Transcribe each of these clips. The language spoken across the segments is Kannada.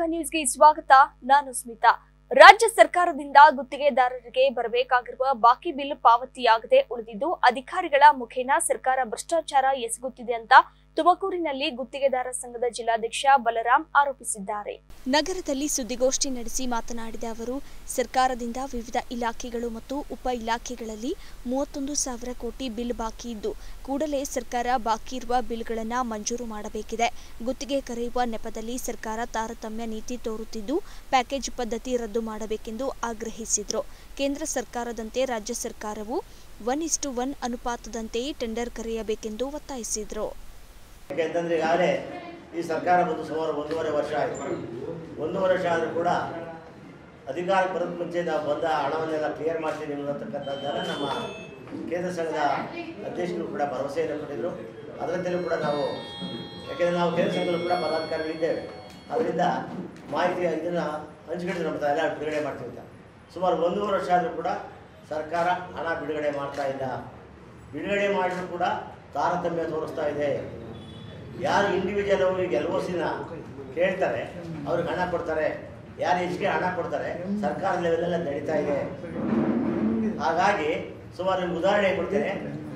ಶಿವಮೊಗ್ಗ ನ್ಯೂಸ್ಗೆ ಸ್ವಾಗತ ನಾನು ಸ್ಮಿತಾ ರಾಜ್ಯ ಸರ್ಕಾರದಿಂದ ಗುತ್ತಿಗೆದಾರರಿಗೆ ಬರಬೇಕಾಗಿರುವ ಬಾಕಿ ಬಿಲ್ ಪಾವತಿಯಾಗದೆ ಉಳಿದಿದ್ದು ಅಧಿಕಾರಿಗಳ ಮುಖೇನ ಸರ್ಕಾರ ಭ್ರಷ್ಟಾಚಾರ ಎಸಗುತ್ತಿದೆ ಅಂತ ತುಮಕೂರಿನಲ್ಲಿ ಗುತ್ತಿಗೆದಾರ ಸಂಘದ ಜಿಲ್ಲಾಧ್ಯಕ್ಷ ಬಲರಾಂ ಆರೋಪಿಸಿದ್ದಾರೆ ನಗರದಲ್ಲಿ ಸುದ್ದಿಗೋಷ್ಠಿ ನಡೆಸಿ ಮಾತನಾಡಿದ ಅವರು ಸರ್ಕಾರದಿಂದ ವಿವಿಧ ಇಲಾಖೆಗಳು ಮತ್ತು ಉಪ ಇಲಾಖೆಗಳಲ್ಲಿ ಮೂವತ್ತೊಂದು ಸಾವಿರ ಕೋಟಿ ಬಿಲ್ ಬಾಕಿ ಇದ್ದು ಕೂಡಲೇ ಸರ್ಕಾರ ಬಾಕಿ ಇರುವ ಬಿಲ್ಗಳನ್ನು ಮಂಜೂರು ಮಾಡಬೇಕಿದೆ ಗುತ್ತಿಗೆ ಕರೆಯುವ ನೆಪದಲ್ಲಿ ಸರ್ಕಾರ ತಾರತಮ್ಯ ನೀತಿ ತೋರುತ್ತಿದ್ದು ಪ್ಯಾಕೇಜ್ ಪದ್ಧತಿ ರದ್ದು ಮಾಡಬೇಕೆಂದು ಆಗ್ರಹಿಸಿದರು ಕೇಂದ್ರ ಸರ್ಕಾರದಂತೆ ರಾಜ್ಯ ಸರ್ಕಾರವು ಒನ್ ಇಸ್ಟು ಒನ್ ಅನುಪಾತದಂತೆಯೇ ಟೆಂಡರ್ ಕರೆಯಬೇಕೆಂದು ಒತ್ತಾಯಿಸಿದರು ಯಾಕೆಂತಂದ್ರೆ ಈಗಾಗಲೇ ಈ ಸರ್ಕಾರ ಬಂದು ಸುಮಾರು ಒಂದೂವರೆ ವರ್ಷ ಆಯಿತು ಒಂದೂವರೆ ವರ್ಷ ಆದರೂ ಕೂಡ ಅಧಿಕಾರ ಬರೋದು ಮುಂಚೆ ನಾವು ಬಂದ ಹಣವನ್ನೆಲ್ಲ ಕ್ಲಿಯರ್ ಮಾಡ್ತೀವಿ ಅನ್ನತಕ್ಕಂಥದ್ದನ್ನು ನಮ್ಮ ಕೇಂದ್ರ ಸಂಘದ ಅಧ್ಯಕ್ಷರು ಕೂಡ ಭರವಸೆಯನ್ನು ಕೊಟ್ಟಿದ್ದರು ಅದರಂತೆಯೂ ಕೂಡ ನಾವು ಯಾಕೆಂದರೆ ನಾವು ಕೇಂದ್ರ ಸಂಘದಲ್ಲೂ ಕೂಡ ಪದಾಧಿಕಾರಿಗಳಿದ್ದೇವೆ ಅದರಿಂದ ಮಾಹಿತಿ ಇದನ್ನು ಹಂಚ್ಕೊಂಡು ನಮ್ಮ ಹತ್ರ ಎಲ್ಲ ಬಿಡುಗಡೆ ಮಾಡ್ತೀವಿ ಅಂತ ಸುಮಾರು ಒಂದೂವರೆ ವರ್ಷ ಆದರೂ ಕೂಡ ಸರ್ಕಾರ ಹಣ ಬಿಡುಗಡೆ ಮಾಡ್ತಾ ಇಲ್ಲ ಬಿಡುಗಡೆ ಮಾಡಿದ್ರು ಕೂಡ ತಾರತಮ್ಯ ತೋರಿಸ್ತಾ ಇದೆ ಯಾರು ಇಂಡಿವಿಜುವಲ್ ಅವರಿಗೆ ಎಲ್ ಒ ಸಿನ ಕೇಳ್ತಾರೆ ಅವ್ರಿಗೆ ಹಣ ಕೊಡ್ತಾರೆ ಯಾರು ಹೆಚ್ಚಿಗೆ ಹಣ ಕೊಡ್ತಾರೆ ಸರ್ಕಾರ ಲೆವೆಲೆಲ್ಲ ನಡೀತಾ ಇದೆ ಹಾಗಾಗಿ ಸುಮಾರು ನಿಮ್ಗೆ ಉದಾಹರಣೆ ಕೊಡ್ತೇನೆ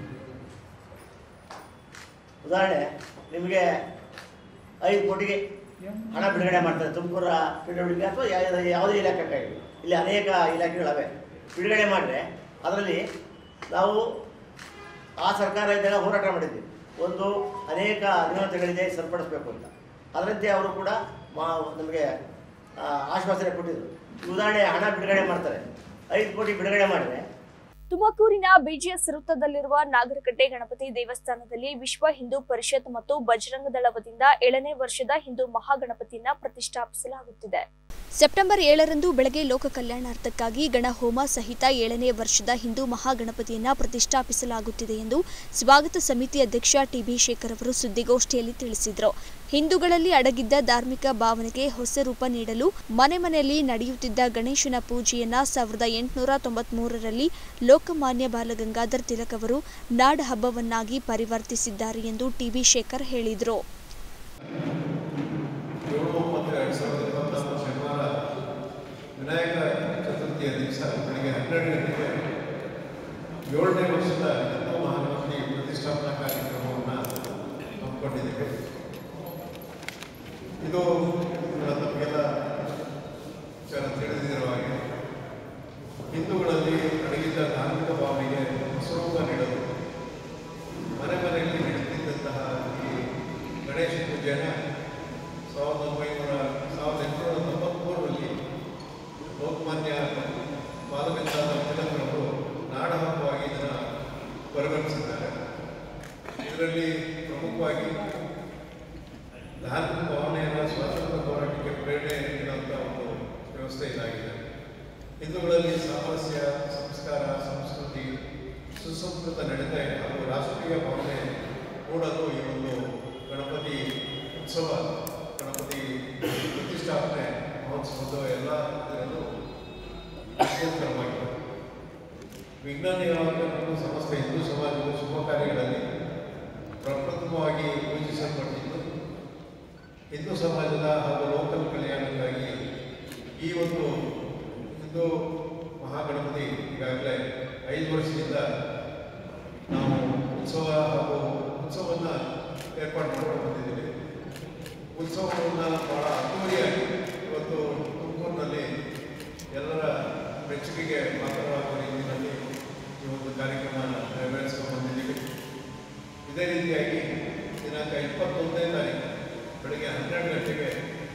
ಉದಾಹರಣೆ ನಿಮಗೆ ಐದು ಕೋಟಿಗೆ ಹಣ ಬಿಡುಗಡೆ ಮಾಡ್ತಾರೆ ತುಮಕೂರು ಪಿ ಡಬ್ಲ್ಯೂ ಡಿ ಅಥವಾ ಯಾವುದೇ ಯಾವುದೇ ಇಲಾಖೆ ಕೈ ಇಲ್ಲಿ ಅನೇಕ ಇಲಾಖೆಗಳವೆ ಬಿಡುಗಡೆ ಮಾಡಿದ್ರೆ ಅದರಲ್ಲಿ ನಾವು ಆ ಸರ್ಕಾರ ಇದ್ದಾಗ ಹೋರಾಟ ಮಾಡಿದ್ವಿ ಒಂದು ಅನೇಕ ನ್ಯೂನತೆಗಳಿದೆ ಸರಿಪಡಿಸ್ಬೇಕು ಅಂತ ಅದರಂತೆ ಅವರು ಕೂಡ ಮಾ ನಮಗೆ ಆ, ಆಶ್ವಾಸನೆ ಕೊಟ್ಟಿದ್ದರು ಉದಾಹರಣೆ ಹಣ ಬಿಡುಗಡೆ ಮಾಡ್ತಾರೆ ಐದು ಕೋಟಿ ಬಿಡುಗಡೆ ಮಾಡಿದ್ರೆ ತುಮಕೂರಿನ ಬಿಜಿಎಸ್ ವೃತ್ತದಲ್ಲಿರುವ ನಾಗರಕಟ್ಟೆ ಗಣಪತಿ ದೇವಸ್ಥಾನದಲ್ಲಿ ವಿಶ್ವ ಹಿಂದೂ ಪರಿಷತ್ ಮತ್ತು ಬಜರಂಗ ದಳ ವತಿಯಿಂದ ಏಳನೇ ವರ್ಷದ ಹಿಂದೂ ಮಹಾಗಣಪತಿಯನ್ನ ಪ್ರತಿಷ್ಠಾಪಿಸಲಾಗುತ್ತಿದೆ ಸೆಪ್ಟೆಂಬರ್ ಏಳರಂದು ಬೆಳಗ್ಗೆ ಲೋಕ ಕಲ್ಯಾಣಾರ್ಥಕ್ಕಾಗಿ ಗಣಹೋಮ ಸಹಿತ ಏಳನೇ ವರ್ಷದ ಹಿಂದೂ ಮಹಾಗಣಪತಿಯನ್ನ ಪ್ರತಿಷ್ಠಾಪಿಸಲಾಗುತ್ತಿದೆ ಎಂದು ಸ್ವಾಗತ ಸಮಿತಿ ಅಧ್ಯಕ್ಷ ಟಿಬಿ ಶೇಖರ್ ಅವರು ಸುದ್ದಿಗೋಷ್ಠಿಯಲ್ಲಿ ತಿಳಿಸಿದರು ಹಿಂದೂಗಳಲ್ಲಿ ಅಡಗಿದ್ದ ಧಾರ್ಮಿಕ ಭಾವನೆಗೆ ಹೊಸ ರೂಪ ನೀಡಲು ಮನೆ ಮನೆಯಲ್ಲಿ ನಡೆಯುತ್ತಿದ್ದ ಗಣೇಶನ ಪೂಜೆಯನ್ನ ಸಾವಿರದ ಎಂಟುನೂರ ತೊಂಬತ್ಮೂರರಲ್ಲಿ ಲೋಕಮಾನ್ಯ ಬಾಲಗಂಗಾಧರ್ ತಿಲಕ್ ಅವರು ನಾಡ ಹಬ್ಬವನ್ನಾಗಿ ಪರಿವರ್ತಿಸಿದ್ದಾರೆ ಎಂದು ಟಿಬಿ ಶೇಖರ್ ಹೇಳಿದರು ಏಳು ಒಂಬತ್ತು ಎರಡು ಸಾವಿರದ ಇಪ್ಪತ್ತೊಂದು ಶನಿವಾರ ವಿನಾಯಕ ಚತುರ್ಥಿಯ ದಿವಸ ಬೆಳಗ್ಗೆ ಹನ್ನೆರಡು ಗಂಟೆಗೆ ಏಳನೇ ವರ್ಷದ ಹಿಂದೂ ಮಹಾಗಣಪತಿ ಪ್ರತಿಷ್ಠಾಪನಾ ಕಾರ್ಯಕ್ರಮವನ್ನು ಹಮ್ಮಿಕೊಂಡಿದ್ದೇವೆ ಇದು ತಮಗೆಲ್ಲ ವಿಚಾರ ತಿಳಿದಿರುವ ಹಾಗೆ ಹಿಂದೂಗಳಲ್ಲಿ ಅಡಗಿದ್ದ ಧಾರ್ಮಿಕ ಭಾವನೆಗೆ ಸ್ವರೂಪ ನೀಡಲು ಮನೆ ಮನೆಯಲ್ಲಿ ನಡೆಯುತ್ತಿದ್ದಂತಹ ಈ ಗಣೇಶ ಪೂಜೆಯನ್ನು ಸಾವಿರದ ಒಂಬೈನೂರ ಸಾವಿರದ ಎಂಟುನೂರ ತೊಂಬತ್ಮೂರರಲ್ಲಿ ಲೋಕಮಾನ್ಯ ಬಾಲಗಂಗಾಧರ ತಿಲಕರವರು ನಾಡ ಹಬ್ಬವಾಗಿ ಇದನ್ನು ಪರಿಗಣಿಸಿದ್ದಾರೆ ಇದರಲ್ಲಿ ಪ್ರಮುಖವಾಗಿ ಧಾರ್ಮಿಕ ಭಾವನೆಯನ್ನು ಸ್ವಾತಂತ್ರ್ಯ ಹೋರಾಟಕ್ಕೆ ಪ್ರೇರಣೆ ನೀಡುವಂಥ ಒಂದು ವ್ಯವಸ್ಥೆ ಇದಾಗಿದೆ ಹಿಂದೂಗಳಲ್ಲಿ ಸಾಮರಸ್ಯ ಸಂಸ್ಕಾರ ಸಂಸ್ಕೃತಿ ಸುಸಂಸ್ಕೃತ ನಡತೆ ಹಾಗೂ ರಾಷ್ಟ್ರೀಯ ಭಾವನೆ ಮೂಡಲು ಈ ಒಂದು ಗಣಪತಿ ಉತ್ಸವ ಗಣಪತಿ ಪ್ರತಿಷ್ಠಾಪನೆ ಮಹೋತ್ಸವದ ಎಲ್ಲ ಇದರಲ್ಲೂ ಅತ್ಯಂತರವಾಗಿದೆ ವಿಜ್ಞಾನ ನಿಯಾಮಕರು ಸಮಸ್ತ ಹಿಂದೂ ಸಮಾಜದ ಶುಭ ಕಾರ್ಯಗಳಲ್ಲಿ ಪ್ರಪ್ರಥಮವಾಗಿ ಪೂಜಿಸಲ್ಪಟ್ಟಿದ್ದು ಹಿಂದೂ ಸಮಾಜದ ಹಾಗೂ ಲೋಕಲ್ ಕಲ್ಯಾಣಕ್ಕಾಗಿ ಈ ಒಂದು ಹಿಂದೂ ಮಹಾಗಣಪತಿ ಈಗಾಗಲೇ ಐದು ವರ್ಷದಿಂದ ನಾವು ಉತ್ಸವ ಹಾಗೂ ಉತ್ಸವವನ್ನು ಏರ್ಪಾಡು ಮಾಡ್ಕೊಂಡು ಬಂದಿದ್ದೀವಿ ಉತ್ಸವವನ್ನು ಭಾಳ ಅದ್ದೂರಿಯಾಗಿ ಇವತ್ತು ತುಮಕೂರಿನಲ್ಲಿ ಎಲ್ಲರ ಮೆಚ್ಚುಗೆಗೆ ಪಾತ್ರವಾಗುವ ರೀತಿಯಲ್ಲಿ ಈ ಒಂದು ಕಾರ್ಯಕ್ರಮ ನೆರವೇರಿಸ್ಕೊಂಡು ಬಂದಿದ್ದೀವಿ ಇದೇ ರೀತಿಯಾಗಿ ದಿನಾಂಕ ಇಪ್ಪತ್ತೊಂದನೇ ತಾರೀಕು ಬೆಳಗ್ಗೆ ಹನ್ನೆರಡು ಗಂಟೆಗೆ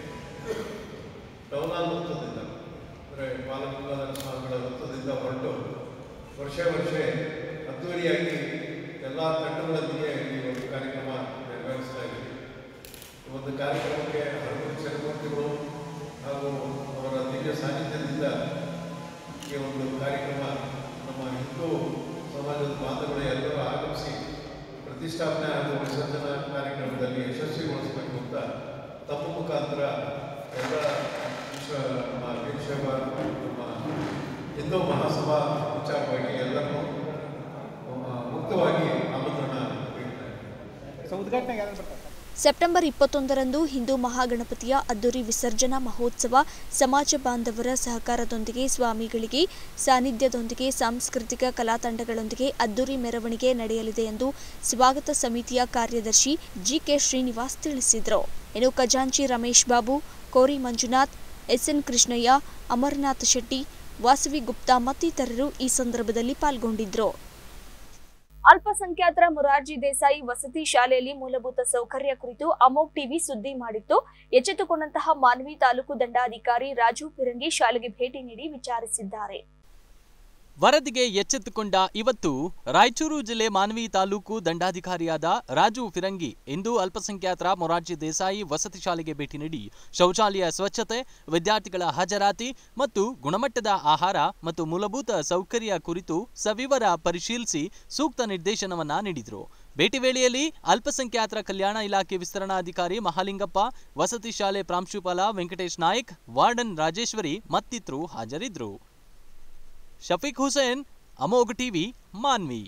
ಡೌನಾಲ್ ವೃತ್ತದಿಂದ ಅಂದರೆ ಬಾಲಗಂಗಾಧರ ಸ್ವಾಮಿಗಳ ವೃತ್ತದಿಂದ ಹೊರಟು ವರ್ಷ ವರ್ಷ ಅದ್ದೂರಿಯಾಗಿ ಎಲ್ಲ ತಂಡಗಳೊಂದಿಗೆ ಈ ಒಂದು ಕಾರ್ಯಕ್ರಮ ನೆರವೇರಿಸ್ತಾ ಇದ್ದೀವಿ ಈ ಒಂದು ಕಾರ್ಯಕ್ರಮಕ್ಕೆ ಹಲವು ಚರಮೂರ್ತಿಗಳು ಹಾಗೂ ಅವರ ದಿವ್ಯ ಸಾನ್ನಿಧ್ಯದಿಂದ ಈ ಒಂದು ಕಾರ್ಯಕ್ರಮ ನಮ್ಮ ಹಿಂದೂ ಸಮಾಜದ ಬಾಂಧವರು ಎಲ್ಲರೂ ಆಗಮಿಸಿ ಪ್ರತಿಷ್ಠಾಪನೆ ಹಾಗೂ ವಿಸರ್ಜನಾ ಕಾರ್ಯಕ್ರಮದಲ್ಲಿ ಯಶಸ್ವಿಗೊಳಿಸಬೇಕು ಅಂತ ತಮ್ಮ ಮುಖಾಂತರ ಎಲ್ಲ ವಿಶ್ವ ನಮ್ಮ ವೀರಶೈವ ನಮ್ಮ ಹಿಂದೂ ಮಹಾಸಭಾ ವಿಚಾರವಾಗಿ ಎಲ್ಲರೂ ಆ, ಮುಕ್ತವಾಗಿ ಆಮಂತ್ರಣ ನೀಡ್ತಾರೆ ಸೊ ಉದ್ಘಾಟನೆಗೆ ಯಾರು ಬರ್ತಾರೆ ಸೆಪ್ಟೆಂಬರ್ ಇಪ್ಪತ್ತೊಂದರಂದು ಹಿಂದೂ ಮಹಾಗಣಪತಿಯ ಅದ್ದೂರಿ ವಿಸರ್ಜನಾ ಮಹೋತ್ಸವ ಸಮಾಜ ಬಾಂಧವರ ಸಹಕಾರದೊಂದಿಗೆ ಸ್ವಾಮಿಗಳಿಗೆ ಸಾನ್ನಿಧ್ಯದೊಂದಿಗೆ ಸಾಂಸ್ಕೃತಿಕ ಕಲಾತಂಡಗಳೊಂದಿಗೆ ಅದ್ದೂರಿ ಮೆರವಣಿಗೆ ನಡೆಯಲಿದೆ ಎಂದು ಸ್ವಾಗತ ಸಮಿತಿಯ ಕಾರ್ಯದರ್ಶಿ ಜಿಕೆ ಶ್ರೀನಿವಾಸ್ ತಿಳಿಸಿದರು ಇನ್ನು ಖಜಾಂಚಿ ರಮೇಶ್ ಬಾಬು ಕೋರಿ ಮಂಜುನಾಥ್ ಎಸ್ಎನ್ ಕೃಷ್ಣಯ್ಯ ಅಮರನಾಥ್ ಶೆಟ್ಟಿ ವಾಸವಿ ಗುಪ್ತಾ ಮತ್ತಿತರರು ಈ ಸಂದರ್ಭದಲ್ಲಿ ಪಾಲ್ಗೊಂಡಿದ್ದರು ಅಲ್ಪಸಂಖ್ಯಾತರ ಮೊರಾರ್ಜಿ ದೇಸಾಯಿ ವಸತಿ ಶಾಲೆಯಲ್ಲಿ ಮೂಲಭೂತ ಸೌಕರ್ಯ ಕುರಿತು ಅಮೋಕ್ ಟಿವಿ ಸುದ್ದಿ ಮಾಡಿತ್ತು ಎಚ್ಚೆತ್ತುಕೊಂಡಂತಹ ಮಾನ್ವಿ ತಾಲೂಕು ದಂಡಾಧಿಕಾರಿ ರಾಜು ಪಿರಂಗಿ ಶಾಲೆಗೆ ಭೇಟಿ ನೀಡಿ ವಿಚಾರಿಸಿದ್ದಾರೆ ವರದಿಗೆ ಎಚ್ಚೆತ್ತುಕೊಂಡ ಇವತ್ತು ರಾಯಚೂರು ಜಿಲ್ಲೆ ಮಾನ್ವಿ ತಾಲೂಕು ದಂಡಾಧಿಕಾರಿಯಾದ ರಾಜು ಫಿರಂಗಿ ಇಂದು ಅಲ್ಪಸಂಖ್ಯಾತರ ಮೊರಾರ್ಜಿ ದೇಸಾಯಿ ವಸತಿ ಶಾಲೆಗೆ ಭೇಟಿ ನೀಡಿ ಶೌಚಾಲಯ ಸ್ವಚ್ಛತೆ ವಿದ್ಯಾರ್ಥಿಗಳ ಹಾಜರಾತಿ ಮತ್ತು ಗುಣಮಟ್ಟದ ಆಹಾರ ಮತ್ತು ಮೂಲಭೂತ ಸೌಕರ್ಯ ಕುರಿತು ಸವಿವರ ಪರಿಶೀಲಿಸಿ ಸೂಕ್ತ ನಿರ್ದೇಶನವನ್ನ ನೀಡಿದರು ಭೇಟಿ ವೇಳೆಯಲ್ಲಿ ಅಲ್ಪಸಂಖ್ಯಾತರ ಕಲ್ಯಾಣ ಇಲಾಖೆ ವಿಸ್ತರಣಾಧಿಕಾರಿ ಮಹಾಲಿಂಗಪ್ಪ ವಸತಿ ಶಾಲೆ ಪ್ರಾಂಶುಪಾಲ ವೆಂಕಟೇಶ್ ನಾಯ್ಕ್ ವಾರ್ಡನ್ ರಾಜೇಶ್ವರಿ ಮತ್ತಿತರರು ಹಾಜರಿದ್ದರು ಶಫೀಕ್ ಹುಸೇನ್ ಅಮೋಘ್ ಟಿವಿ ಮಾನ್ವಿ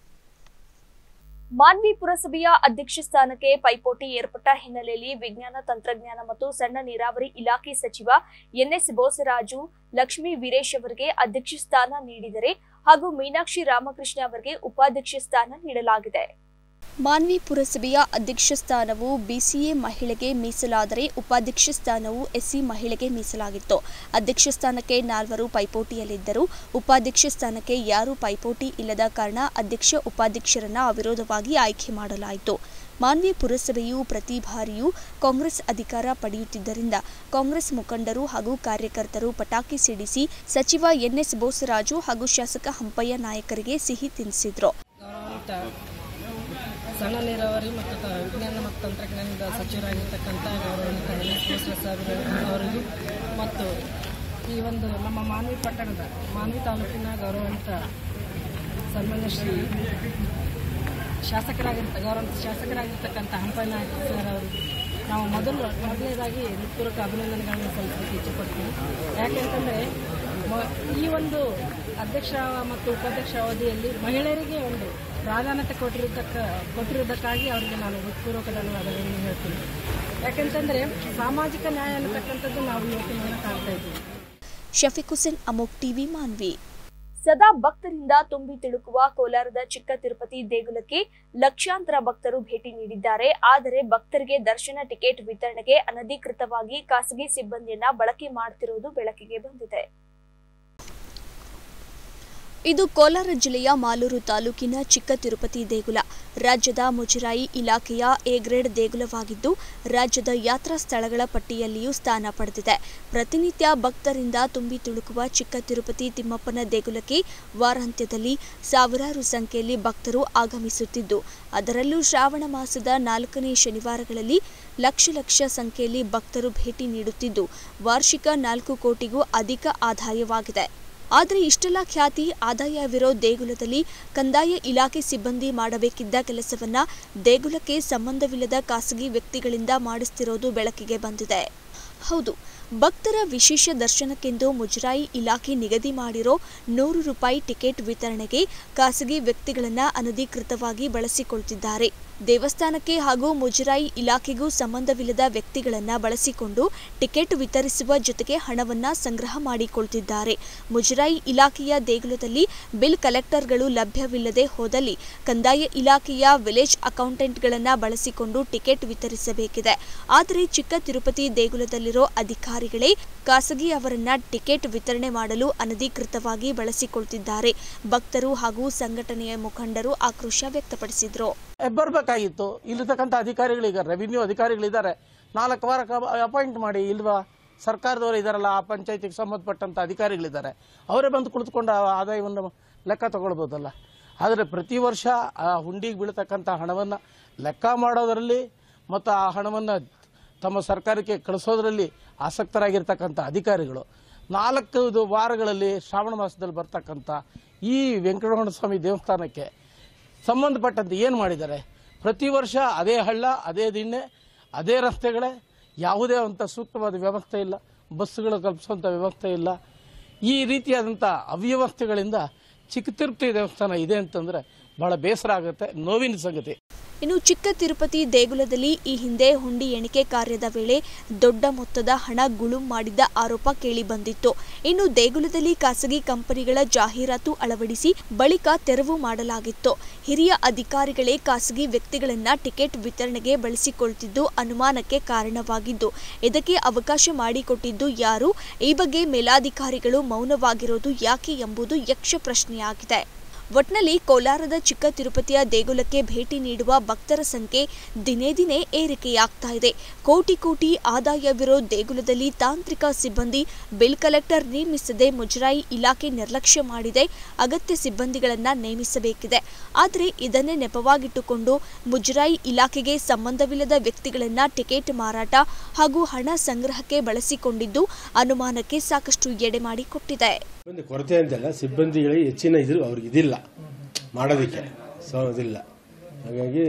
ಮಾನ್ವಿ ಪುರಸಭೆಯ ಅಧ್ಯಕ್ಷ ಸ್ಥಾನಕ್ಕೆ ಪೈಪೋಟಿ ಏರ್ಪಟ್ಟ ಹಿನ್ನೆಲೆಯಲ್ಲಿ ವಿಜ್ಞಾನ ತಂತ್ರಜ್ಞಾನ ಮತ್ತು ಸಣ್ಣ ನೀರಾವರಿ ಇಲಾಖೆ ಸಚಿವ ಎನ್ಎಸ್ ಬೋಸರಾಜು ಲಕ್ಷ್ಮೀ ವೀರೇಶ್ ಅವರಿಗೆ ಅಧ್ಯಕ್ಷ ಸ್ಥಾನ ನೀಡಿದರೆ ಹಾಗೂ ಮೀನಾಕ್ಷಿ ರಾಮಕೃಷ್ಣ ಅವರಿಗೆ ಉಪಾಧ್ಯಕ್ಷ ಸ್ಥಾನ ನೀಡಲಾಗಿದೆ ಮಾನ್ವಿ ಪುರಸಭೆಯ ಅಧ್ಯಕ್ಷ ಸ್ಥಾನವು ಬಿಸಿಎ ಮಹಿಳೆಗೆ ಮೀಸಲಾದರೆ ಉಪಾಧ್ಯಕ್ಷ ಸ್ಥಾನವು ಎಸ್ಸಿ ಮಹಿಳೆಗೆ ಮೀಸಲಾಗಿತ್ತು ಅಧ್ಯಕ್ಷ ಸ್ಥಾನಕ್ಕೆ ನಾಲ್ವರು ಪೈಪೋಟಿಯಲ್ಲಿದ್ದರು ಉಪಾಧ್ಯಕ್ಷ ಸ್ಥಾನಕ್ಕೆ ಯಾರೂ ಪೈಪೋಟಿ ಇಲ್ಲದ ಕಾರಣ ಅಧ್ಯಕ್ಷ ಉಪಾಧ್ಯಕ್ಷರನ್ನ ಅವಿರೋಧವಾಗಿ ಆಯ್ಕೆ ಮಾಡಲಾಯಿತು ಮಾನ್ವಿ ಪುರಸಭೆಯು ಪ್ರತಿ ಬಾರಿಯೂ ಕಾಂಗ್ರೆಸ್ ಅಧಿಕಾರ ಪಡೆಯುತ್ತಿದ್ದರಿಂದ ಕಾಂಗ್ರೆಸ್ ಮುಖಂಡರು ಹಾಗೂ ಕಾರ್ಯಕರ್ತರು ಪಟಾಕಿ ಸಿಡಿಸಿ ಸಚಿವ ಎನ್ಎಸ್ ಬೋಸರಾಜು ಹಾಗೂ ಶಾಸಕ ಹಂಪಯ್ಯ ನಾಯಕರಿಗೆ ಸಿಹಿ ತಿನ್ನಿಸಿದ್ರು ಗೌರವಾನ್ವಿತ ಸಣ್ಣ ನೀರಾವರಿ ಮತ್ತು ತ- ವಿಜ್ಞಾನ ಮತ್ತು ತಂತ್ರಜ್ಞಾನದ ಸಚಿವರಾಗಿರ್ತಕ್ಕಂಥ ಗೌರವಾನ್ವಿತ ಎನ್ ಎಸ್ ಸಾಹೇಬರು ಅವರಿಗೂ ಮತ್ತು ಈ ಒಂದು ನಮ್ಮ ಮಾನ್ವಿ ಪಟ್ಟಣದ ಮಾನ್ವಿ ತಾಲೂಕಿನ ಗೌರವಾನ್ವಿತ ಸನ್ಮಾನ್ಯ ಶ್ರೀ ಶಾಸಕರಾಗಿರ್ತ ಗೌರವಾನ್ವಿತ ಶಾಸಕರಾಗಿರ್ತಕ್ಕಂಥ ಹಂಪಯ್ಯ ನಾಯಕ ಸರ್ ಅವರು ನಾವು ಮೊದಲು ಮೊದಲನೇದಾಗಿ ಹೃತ್ಪೂರ್ವಕ ಅಭಿನಂದನೆಗಳನ್ನು ಸಲ್ಲಿಸಲಿಕ್ಕೆ ಇಚ್ಛೆಪಡ್ತೀವಿ ಯಾಕೆಂತಂದರೆ ಮ- ಈ ಒಂದು ಅಧ್ಯಕ್ಷ ಮತ್ತು ಉಪಾಧ್ಯಕ್ಷ ಅವಧಿಯಲ್ಲಿ ಮಹಿಳೆಯರಿಗೆ ಒಂದು ಪ್ರಾಧಾನ್ಯತೆ ಕೊಟ್ಟಿರತಕ್ಕ ಕೊಟ್ಟಿರುವುದಕ್ಕಾಗಿ ಅವರಿಗೆ ನಾನು ಹೃತ್ಪೂರ್ವಕ ಧನ್ಯವಾದಗಳನ್ನು ಹೇಳ್ತೀನಿ ಯಾಕೆಂತಂದರೆ ಸಾಮಾಜಿಕ ನ್ಯಾಯ ಅನ್ನತಕ್ಕಂಥದ್ದು ನಾವು ಇವತ್ತಿನ ಕಾಣ್ತಾ ಇದ್ದೀವಿ ಶಫೀಕ್ ಹುಸೇನ್ ಅಮೋಕ್ ಟಿವಿ ಮಾನ್ವಿ ಸದಾ ಭಕ್ತರಿಂದ ತುಂಬಿ ತಿಳುಕುವ ಕೋಲಾರದ ಚಿಕ್ಕ ತಿರುಪತಿ ದೇಗುಲಕ್ಕೆ ಲಕ್ಷಾಂತರ ಭಕ್ತರು ಭೇಟಿ ನೀಡಿದ್ದಾರೆ ಆದರೆ ಭಕ್ತರಿಗೆ ದರ್ಶನ ಟಿಕೆಟ್ ವಿತರಣೆಗೆ ಅನಧಿಕೃತವಾಗಿ ಖಾಸಗಿ ಸಿಬ್ಬಂದಿಯನ್ನ ಬಳಕೆ ಮಾಡುತ್ತಿರುವುದು ಬೆಳಕಿಗೆ ಬಂದಿದೆ ಇದು ಕೋಲಾರ ಜಿಲ್ಲೆಯ ಮಾಲೂರು ತಾಲೂಕಿನ ಚಿಕ್ಕ ತಿರುಪತಿ ದೇಗುಲ ರಾಜ್ಯದ ಮುಜರಾಯಿ ಇಲಾಖೆಯ ಎ ಗ್ರೇಡ್ ದೇಗುಲವಾಗಿದ್ದು ರಾಜ್ಯದ ಯಾತ್ರಾ ಸ್ಥಳಗಳ ಪಟ್ಟಿಯಲ್ಲಿಯೂ ಸ್ಥಾನ ಪಡೆದಿದೆ ಪ್ರತಿನಿತ್ಯ ಭಕ್ತರಿಂದ ತುಂಬಿ ತುಳುಕುವ ಚಿಕ್ಕ ತಿರುಪತಿ ತಿಮ್ಮಪ್ಪನ ದೇಗುಲಕ್ಕೆ ವಾರಾಂತ್ಯದಲ್ಲಿ ಸಾವಿರಾರು ಸಂಖ್ಯೆಯಲ್ಲಿ ಭಕ್ತರು ಆಗಮಿಸುತ್ತಿದ್ದು ಅದರಲ್ಲೂ ಶ್ರಾವಣ ಮಾಸದ ನಾಲ್ಕನೇ ಶನಿವಾರಗಳಲ್ಲಿ ಲಕ್ಷ ಲಕ್ಷ ಸಂಖ್ಯೆಯಲ್ಲಿ ಭಕ್ತರು ಭೇಟಿ ನೀಡುತ್ತಿದ್ದು ವಾರ್ಷಿಕ ನಾಲ್ಕು ಕೋಟಿಗೂ ಅಧಿಕ ಆದಾಯವಾಗಿದೆ ಆದರೆ ಇಷ್ಟೆಲ್ಲ ಖ್ಯಾತಿ ಆದಾಯವಿರೋ ದೇಗುಲದಲ್ಲಿ ಕಂದಾಯ ಇಲಾಖೆ ಸಿಬ್ಬಂದಿ ಮಾಡಬೇಕಿದ್ದ ಕೆಲಸವನ್ನ ದೇಗುಲಕ್ಕೆ ಸಂಬಂಧವಿಲ್ಲದ ಖಾಸಗಿ ವ್ಯಕ್ತಿಗಳಿಂದ ಮಾಡಿಸ್ತಿರೋದು ಬೆಳಕಿಗೆ ಬಂದಿದೆ ಹೌದು ಭಕ್ತರ ವಿಶೇಷ ದರ್ಶನಕ್ಕೆಂದು ಮುಜರಾಯಿ ಇಲಾಖೆ ನಿಗದಿ ಮಾಡಿರೋ ನೂರು ರೂಪಾಯಿ ಟಿಕೆಟ್ ವಿತರಣೆಗೆ ಖಾಸಗಿ ವ್ಯಕ್ತಿಗಳನ್ನ ಅನಧಿಕೃತವಾಗಿ ಬಳಸಿಕೊಳ್ತಿದ್ದಾರೆ ದೇವಸ್ಥಾನಕ್ಕೆ ಹಾಗೂ ಮುಜರಾಯಿ ಇಲಾಖೆಗೂ ಸಂಬಂಧವಿಲ್ಲದ ವ್ಯಕ್ತಿಗಳನ್ನ ಬಳಸಿಕೊಂಡು ಟಿಕೆಟ್ ವಿತರಿಸುವ ಜೊತೆಗೆ ಹಣವನ್ನ ಸಂಗ್ರಹ ಮಾಡಿಕೊಳ್ತಿದ್ದಾರೆ ಮುಜರಾಯಿ ಇಲಾಖೆಯ ದೇಗುಲದಲ್ಲಿ ಬಿಲ್ ಕಲೆಕ್ಟರ್ಗಳು ಲಭ್ಯವಿಲ್ಲದೆ ಹೋದಲ್ಲಿ ಕಂದಾಯ ಇಲಾಖೆಯ ವಿಲೇಜ್ ಅಕೌಂಟೆಂಟ್ಗಳನ್ನ ಬಳಸಿಕೊಂಡು ಟಿಕೆಟ್ ವಿತರಿಸಬೇಕಿದೆ ಆದರೆ ಚಿಕ್ಕ ತಿರುಪತಿ ದೇಗುಲದಲ್ಲಿರೋ ಅಧಿಕಾರಿಗಳೇ ಖಾಸಗಿ ಅವರನ್ನ ಟಿಕೆಟ್ ವಿತರಣೆ ಮಾಡಲು ಅನಧಿಕೃತವಾಗಿ ಬಳಸಿಕೊಳ್ತಿದ್ದಾರೆ ಭಕ್ತರು ಹಾಗೂ ಸಂಘಟನೆಯ ಮುಖಂಡರು ಆಕ್ರೋಶ ವ್ಯಕ್ತಪಡಿಸಿದ್ರು ಬರಬೇಕಾಗಿತ್ತು ಇಲ್ಲಿರ್ತಕ್ಕಂಥ ಅಧಿಕಾರಿಗಳೀಗ ರೆವಿನ್ಯೂ ಅಧಿಕಾರಿಗಳಿದ್ದಾರೆ ನಾಲ್ಕು ವಾರ ಅಪಾಯಿಂಟ್ ಮಾಡಿ ಇಲ್ವಾ ಸರ್ಕಾರದವರು ಇದಾರಲ್ಲ ಆ ಪಂಚಾಯತಿಗೆ ಸಂಬಂಧಪಟ್ಟಂತ ಅಧಿಕಾರಿಗಳಿದ್ದಾರೆ ಅವರೇ ಬಂದು ಕುಳಿತುಕೊಂಡು ಆ ಆದಾಯವನ್ನು ಲೆಕ್ಕ ತಗೊಳ್ಬೋದಲ್ಲ ಆದರೆ ಪ್ರತಿ ವರ್ಷ ಆ ಹುಂಡಿಗೆ ಬೀಳ್ತಕ್ಕಂಥ ಹಣವನ್ನು ಲೆಕ್ಕ ಮಾಡೋದರಲ್ಲಿ ಮತ್ತು ಆ ಹಣವನ್ನು ತಮ್ಮ ಸರ್ಕಾರಕ್ಕೆ ಕಳಿಸೋದ್ರಲ್ಲಿ ಆಸಕ್ತರಾಗಿರ್ತಕ್ಕಂಥ ಅಧಿಕಾರಿಗಳು ನಾಲ್ಕು ಇದು ವಾರಗಳಲ್ಲಿ ಶ್ರಾವಣ ಮಾಸದಲ್ಲಿ ಬರ್ತಕ್ಕಂಥ ಈ ವೆಂಕಟರಮಣ ಸ್ವಾಮಿ ದೇವಸ್ಥಾನಕ್ಕೆ ಸಂಬಂಧಪಟ್ಟಂತೆ ಏನು ಮಾಡಿದ್ದಾರೆ ಪ್ರತಿ ವರ್ಷ ಅದೇ ಹಳ್ಳ ಅದೇ ದಿಣ್ಣೆ ಅದೇ ರಸ್ತೆಗಳೇ ಯಾವುದೇ ಅಂತ ಸೂಕ್ತವಾದ ವ್ಯವಸ್ಥೆ ಇಲ್ಲ ಬಸ್ಸುಗಳು ಕಲ್ಪಿಸುವಂಥ ವ್ಯವಸ್ಥೆ ಇಲ್ಲ ಈ ರೀತಿಯಾದಂಥ ಅವ್ಯವಸ್ಥೆಗಳಿಂದ ಚಿಕ್ಕ ತಿರುಪತಿ ದೇವಸ್ಥಾನ ಇದೆ ಅಂತಂದರೆ ಬಹಳ ಬೇಸರ ಆಗುತ್ತೆ ನೋವಿನ ಸಂಗತಿ ಇನ್ನು ಚಿಕ್ಕ ತಿರುಪತಿ ದೇಗುಲದಲ್ಲಿ ಈ ಹಿಂದೆ ಹುಂಡಿ ಎಣಿಕೆ ಕಾರ್ಯದ ವೇಳೆ ದೊಡ್ಡ ಮೊತ್ತದ ಹಣ ಗುಳುಂ ಮಾಡಿದ್ದ ಆರೋಪ ಕೇಳಿಬಂದಿತ್ತು ಇನ್ನು ದೇಗುಲದಲ್ಲಿ ಖಾಸಗಿ ಕಂಪನಿಗಳ ಜಾಹೀರಾತು ಅಳವಡಿಸಿ ಬಳಿಕ ತೆರವು ಮಾಡಲಾಗಿತ್ತು ಹಿರಿಯ ಅಧಿಕಾರಿಗಳೇ ಖಾಸಗಿ ವ್ಯಕ್ತಿಗಳನ್ನ ಟಿಕೆಟ್ ವಿತರಣೆಗೆ ಬಳಸಿಕೊಳ್ತಿದ್ದು ಅನುಮಾನಕ್ಕೆ ಕಾರಣವಾಗಿದ್ದು ಇದಕ್ಕೆ ಅವಕಾಶ ಮಾಡಿಕೊಟ್ಟಿದ್ದು ಯಾರು ಈ ಬಗ್ಗೆ ಮೇಲಾಧಿಕಾರಿಗಳು ಮೌನವಾಗಿರೋದು ಯಾಕೆ ಎಂಬುದು ಯಕ್ಷ ಪ್ರಶ್ನೆಯಾಗಿದೆ ಒಟ್ನಲ್ಲಿ ಕೋಲಾರದ ಚಿಕ್ಕ ತಿರುಪತಿಯ ದೇಗುಲಕ್ಕೆ ಭೇಟಿ ನೀಡುವ ಭಕ್ತರ ಸಂಖ್ಯೆ ದಿನೇ ದಿನೇ ಏರಿಕೆಯಾಗ್ತಾ ಇದೆ ಕೋಟಿ ಕೋಟಿ ಆದಾಯವಿರೋ ದೇಗುಲದಲ್ಲಿ ತಾಂತ್ರಿಕ ಸಿಬ್ಬಂದಿ ಬಿಲ್ ಕಲೆಕ್ಟರ್ ನೇಮಿಸದೆ ಮುಜರಾಯಿ ಇಲಾಖೆ ನಿರ್ಲಕ್ಷ್ಯ ಮಾಡಿದೆ ಅಗತ್ಯ ಸಿಬ್ಬಂದಿಗಳನ್ನ ನೇಮಿಸಬೇಕಿದೆ ಆದರೆ ಇದನ್ನೇ ನೆಪವಾಗಿಟ್ಟುಕೊಂಡು ಮುಜರಾಯಿ ಇಲಾಖೆಗೆ ಸಂಬಂಧವಿಲ್ಲದ ವ್ಯಕ್ತಿಗಳನ್ನ ಟಿಕೆಟ್ ಮಾರಾಟ ಹಾಗೂ ಹಣ ಸಂಗ್ರಹಕ್ಕೆ ಬಳಸಿಕೊಂಡಿದ್ದು ಅನುಮಾನಕ್ಕೆ ಸಾಕಷ್ಟು ಎಡೆ ಮಾಡಿಕೊಟ್ಟಿದೆ ಸಿಬ್ಬಂದಿ ಕೊರತೆ ಅಂತಲ್ಲ ಸಿಬ್ಬಂದಿಗಳಿಗೆ ಹೆಚ್ಚಿನ ಇದು ಅವ್ರಿಗೆ ಇದಿಲ್ಲ ಮಾಡೋದಕ್ಕೆ ಸೊ ಇದಿಲ್ಲ ಹಾಗಾಗಿ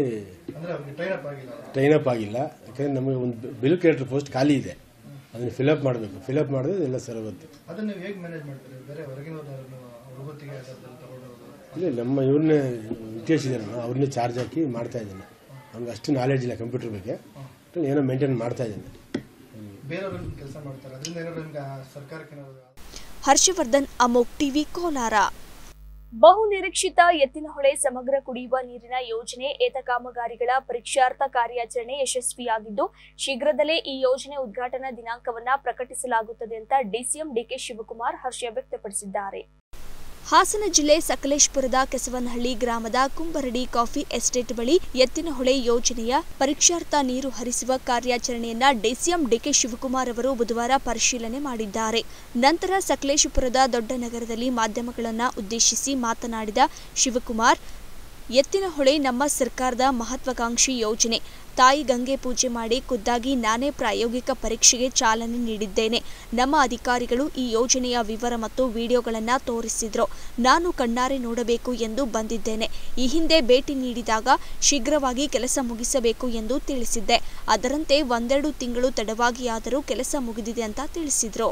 ಟ್ರೈನ್ ಅಪ್ ಆಗಿಲ್ಲ ಯಾಕಂದ್ರೆ ನಮಗೆ ಒಂದು ಬಿಲ್ ಕ್ರಿಯೇಟರ್ ಪೋಸ್ಟ್ ಖಾಲಿ ಇದೆ ಅದನ್ನ ಫಿಲಪ್ ಮಾಡಬೇಕು ಫಿಲಪ್ ಮಾಡಿದ್ರೆ ಎಲ್ಲ ಸರಿ ಹೋಗುತ್ತೆ ಅದನ್ನ ನೀವು ಹೇಗೆ ಮ್ಯಾನೇಜ್ ಮಾಡ್ತೀರಿ ಬೇರೆ ಹೊರಗಿನವ್ರನ್ನ ಅವ್ರ ಹೊತ್ತಿಗೆ ಅದನ್ನ ತಗೊಂಡೋಗೋದು ಇಲ್ಲ ನಮ್ಮ ಇವ್ರನ್ನೇ ಇಟ್ಟಿಸಿದಾರಲ್ಲ ಅವ್ರನ್ನೇ ಚಾರ್ಜ್ ಹಾಕಿ ಮಾಡ್ತಾ ಇದ್ದೇನೆ ಅವ್ನಿಗೆ ಅಷ್ಟು ನಾಲೆಡ್ಜ್ ಇಲ್ಲ ಕಂಪ್ಯೂಟರ್ ಬಗ್ಗೆ ಏನೋ ಮೇಂಟೈನ್ ಮಾಡ್ತಾ ಇದ್ದೇನೆ ಬೇರೆಯವ್ರು ಕೆಲಸ ಮಾಡ್ತಾರೆ ಅದರಿಂದ ಏನಾದ್ರು ನಿಮ್ಗೆ ಆ ಸರ್ಕಾರಕ್ಕೆ ಏನಾದ್ರು ಹರ್ಷವರ್ಧನ್ ಅಮೋಕ್ ಟಿವಿ ಕೋಲಾರ ಬಹು ನಿರೀಕ್ಷಿತ ಎತ್ತಿನಹೊಳೆ ಸಮಗ್ರ ಕುಡಿಯುವ ನೀರಿನ ಯೋಜನೆ ಏತ ಕಾಮಗಾರಿಗಳ ಪರೀಕ್ಷಾರ್ಥ ಕಾರ್ಯಾಚರಣೆ ಯಶಸ್ವಿಯಾಗಿದ್ದು ಶೀಘ್ರದಲ್ಲೇ ಈ ಯೋಜನೆ ಉದ್ಘಾಟನಾ ದಿನಾಂಕವನ್ನ ಪ್ರಕಟಿಸಲಾಗುತ್ತದೆ ಅಂತ ಡಿಸಿಎಂ ಡಿಕೆ ಶಿವಕುಮಾರ್ ಹರ್ಷ ವ್ಯಕ್ತಪಡಿಸಿದ್ದಾರೆ ಹಾಸನ ಜಿಲ್ಲೆ ಸಕಲೇಶ್ಪುರದ ಕೆಸವನಹಳ್ಳಿ ಗ್ರಾಮದ ಕುಂಬರಡಿ ಕಾಫಿ ಎಸ್ಟೇಟ್ ಬಳಿ ಎತ್ತಿನಹೊಳೆ ಯೋಜನೆಯ ಪರೀಕ್ಷಾರ್ಥ ನೀರು ಹರಿಸುವ ಕಾರ್ಯಾಚರಣೆಯನ್ನ ಡಿಸಿಎಂ ಡಿಕೆ ಶಿವಕುಮಾರ್ ಅವರು ಬುಧವಾರ ಪರಿಶೀಲನೆ ಮಾಡಿದ್ದಾರೆ ನಂತರ ಸಕಲೇಶಪುರದ ದೊಡ್ಡ ನಗರದಲ್ಲಿ ಮಾಧ್ಯಮಗಳನ್ನ ಉದ್ದೇಶಿಸಿ ಮಾತನಾಡಿದ ಶಿವಕುಮಾರ್ ಎತ್ತಿನಹೊಳೆ ನಮ್ಮ ಸರ್ಕಾರದ ಮಹತ್ವಾಕಾಂಕ್ಷಿ ಯೋಜನೆ ತಾಯಿ ಗಂಗೆ ಪೂಜೆ ಮಾಡಿ ಖುದ್ದಾಗಿ ನಾನೇ ಪ್ರಾಯೋಗಿಕ ಪರೀಕ್ಷೆಗೆ ಚಾಲನೆ ನೀಡಿದ್ದೇನೆ ನಮ್ಮ ಅಧಿಕಾರಿಗಳು ಈ ಯೋಜನೆಯ ವಿವರ ಮತ್ತು ವಿಡಿಯೋಗಳನ್ನು ತೋರಿಸಿದ್ರು ನಾನು ಕಣ್ಣಾರೆ ನೋಡಬೇಕು ಎಂದು ಬಂದಿದ್ದೇನೆ ಈ ಹಿಂದೆ ಭೇಟಿ ನೀಡಿದಾಗ ಶೀಘ್ರವಾಗಿ ಕೆಲಸ ಮುಗಿಸಬೇಕು ಎಂದು ತಿಳಿಸಿದ್ದೆ ಅದರಂತೆ ಒಂದೆರಡು ತಿಂಗಳು ತಡವಾಗಿಯಾದರೂ ಕೆಲಸ ಮುಗಿದಿದೆ ಅಂತ ತಿಳಿಸಿದ್ರು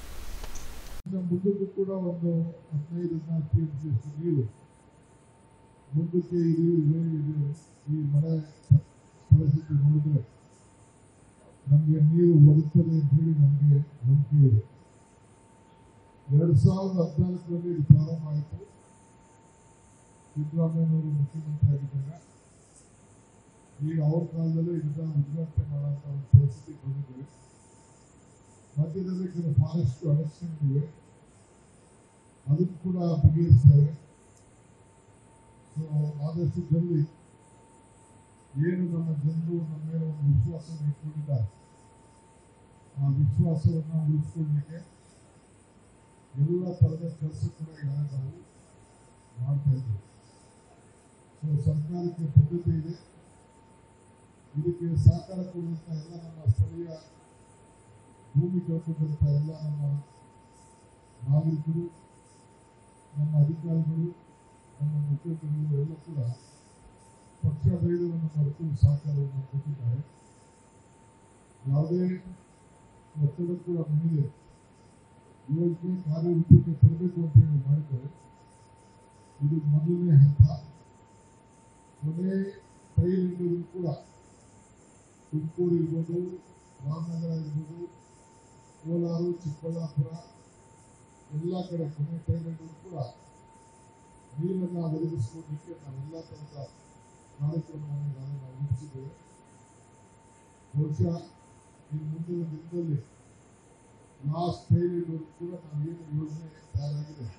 ಮುಂದಕ್ಕೂ ಕೂಡ ಒಂದು ಹದಿನೈದರಿಂದ ಟಿ ಎಂ ಸಿ ನೀರು ಮುಂದಕ್ಕೆ ಇದು ಇದೆ ಇದು ಈ ಮಳೆ ಪ- ಪರಿಸ್ಥಿತಿ ನೋಡಿದ್ರೆ ನಮಗೆ ನೀರು ಒದಗ್ತದೆ ಅಂತ ಹೇಳಿ ನಮಗೆ ನಂಬಿಕೆ ಇದೆ ಎರಡು ಸಾವಿರದ ಹದಿನಾಲ್ಕರಲ್ಲಿ ಇದು ಪ್ರಾರಂಭ ಆಯಿತು ಸಿದ್ದರಾಮಯ್ಯನವರು ಮುಖ್ಯಮಂತ್ರಿ ಆಗಿದ್ದಾಗ ಈಗ ಅವ್ರ ಕಾಲದಲ್ಲೇ ಇದನ್ನ ಉದ್ಘಾಟನೆ ಮಾಡುವಂಥ ಒಂದು ಪರಿಸ್ಥಿತಿ ಬಂದಿದ್ದೇವೆ ಮಧ್ಯದಲ್ಲಿ ಕೆಲವು ಫಾರೆಸ್ಟ್ ಅಡಕ್ಷನ್ಗಳಿವೆ ಅದನ್ನು ಕೂಡ ಬಗೆಹರಿಸ್ತೇವೆ ಸೊ ಆದಷ್ಟು ಜಲ್ದಿ ಏನು ನಮ್ಮ ಜನರು ನಮ್ಮ ಮೇಲೆ ಒಂದು ವಿಶ್ವಾಸವನ್ನು ಇಟ್ಕೊಂಡಿದ್ದಾರೆ ಆ ವಿಶ್ವಾಸವನ್ನು ಉಳಿಸ್ಕೊಳ್ಳಿಕ್ಕೆ ಎಲ್ಲ ಥರದ ಕೆಲಸ ಕೂಡ ಈಗಾಗಲೇ ನಾವು ಮಾಡ್ತಾ ಇದ್ದೇವೆ ಸೊ ಸರ್ಕಾರಕ್ಕೆ ಬದ್ಧತೆ ಇದೆ ಇದಕ್ಕೆ ಸಹಕಾರ ಕೊಡುವಂಥ ಎಲ್ಲ ನಮ್ಮ ಸ್ಥಳೀಯ ಭೂಮಿ ಕಳ್ಕೊಂಡಂಥ ಎಲ್ಲ ನಮ್ಮ ನಾಗರಿಕರು ನಮ್ಮ ಅಧಿಕಾರಿಗಳು ನಮ್ಮ ಮುಖ್ಯಮಂತ್ರಿಗಳು ಎಲ್ಲ ಕೂಡ ಪಕ್ಷ ಭೇದವನ್ನು ಮರೆತು ಸಹಕಾರವನ್ನು ಕೊಟ್ಟಿದ್ದಾರೆ ಯಾವುದೇ ಒತ್ತಡ ಕೂಡ ಮಹಿಳೆ ಯೋಜನೆ ಕಾರ್ಯರೂಪಕ್ಕೆ ತರಬೇಕು ಅಂತ ಹೇಳಿ ಮಾಡಿದ್ದಾರೆ ಇದು ಮೊದಲನೇ ಹಂತ ಕೊನೆ ಕೈಲಿಂದಲೂ ಕೂಡ ತುಮಕೂರು ಇರ್ಬೋದು ರಾಮನಗರ ಇರ್ಬೋದು ಕೋಲಾರ ಚಿಕ್ಕಬಳ್ಳಾಪುರ ಎಲ್ಲ ಕಡೆ ಕೊನೆ ಕೈಗೊಂಡು ಕೂಡ ನೀರನ್ನು ಒದಗಿಸಿಕೊಡಲಿಕ್ಕೆ ನಾವೆಲ್ಲ ಥರದ ಕಾರ್ಯಕ್ರಮವನ್ನು ಈಗಾಗಲೇ ನಾವು ರೂಪಿಸಿದ್ದೇವೆ ಬಹುಶಃ ಈ ಮುಂದಿನ ದಿನದಲ್ಲಿ ಲಾಸ್ಟ್ ಫೈಲಿವರೆಗೂ ಕೂಡ ನಾವೇನು ಯೋಜನೆ ತಯಾರಾಗಿದೆ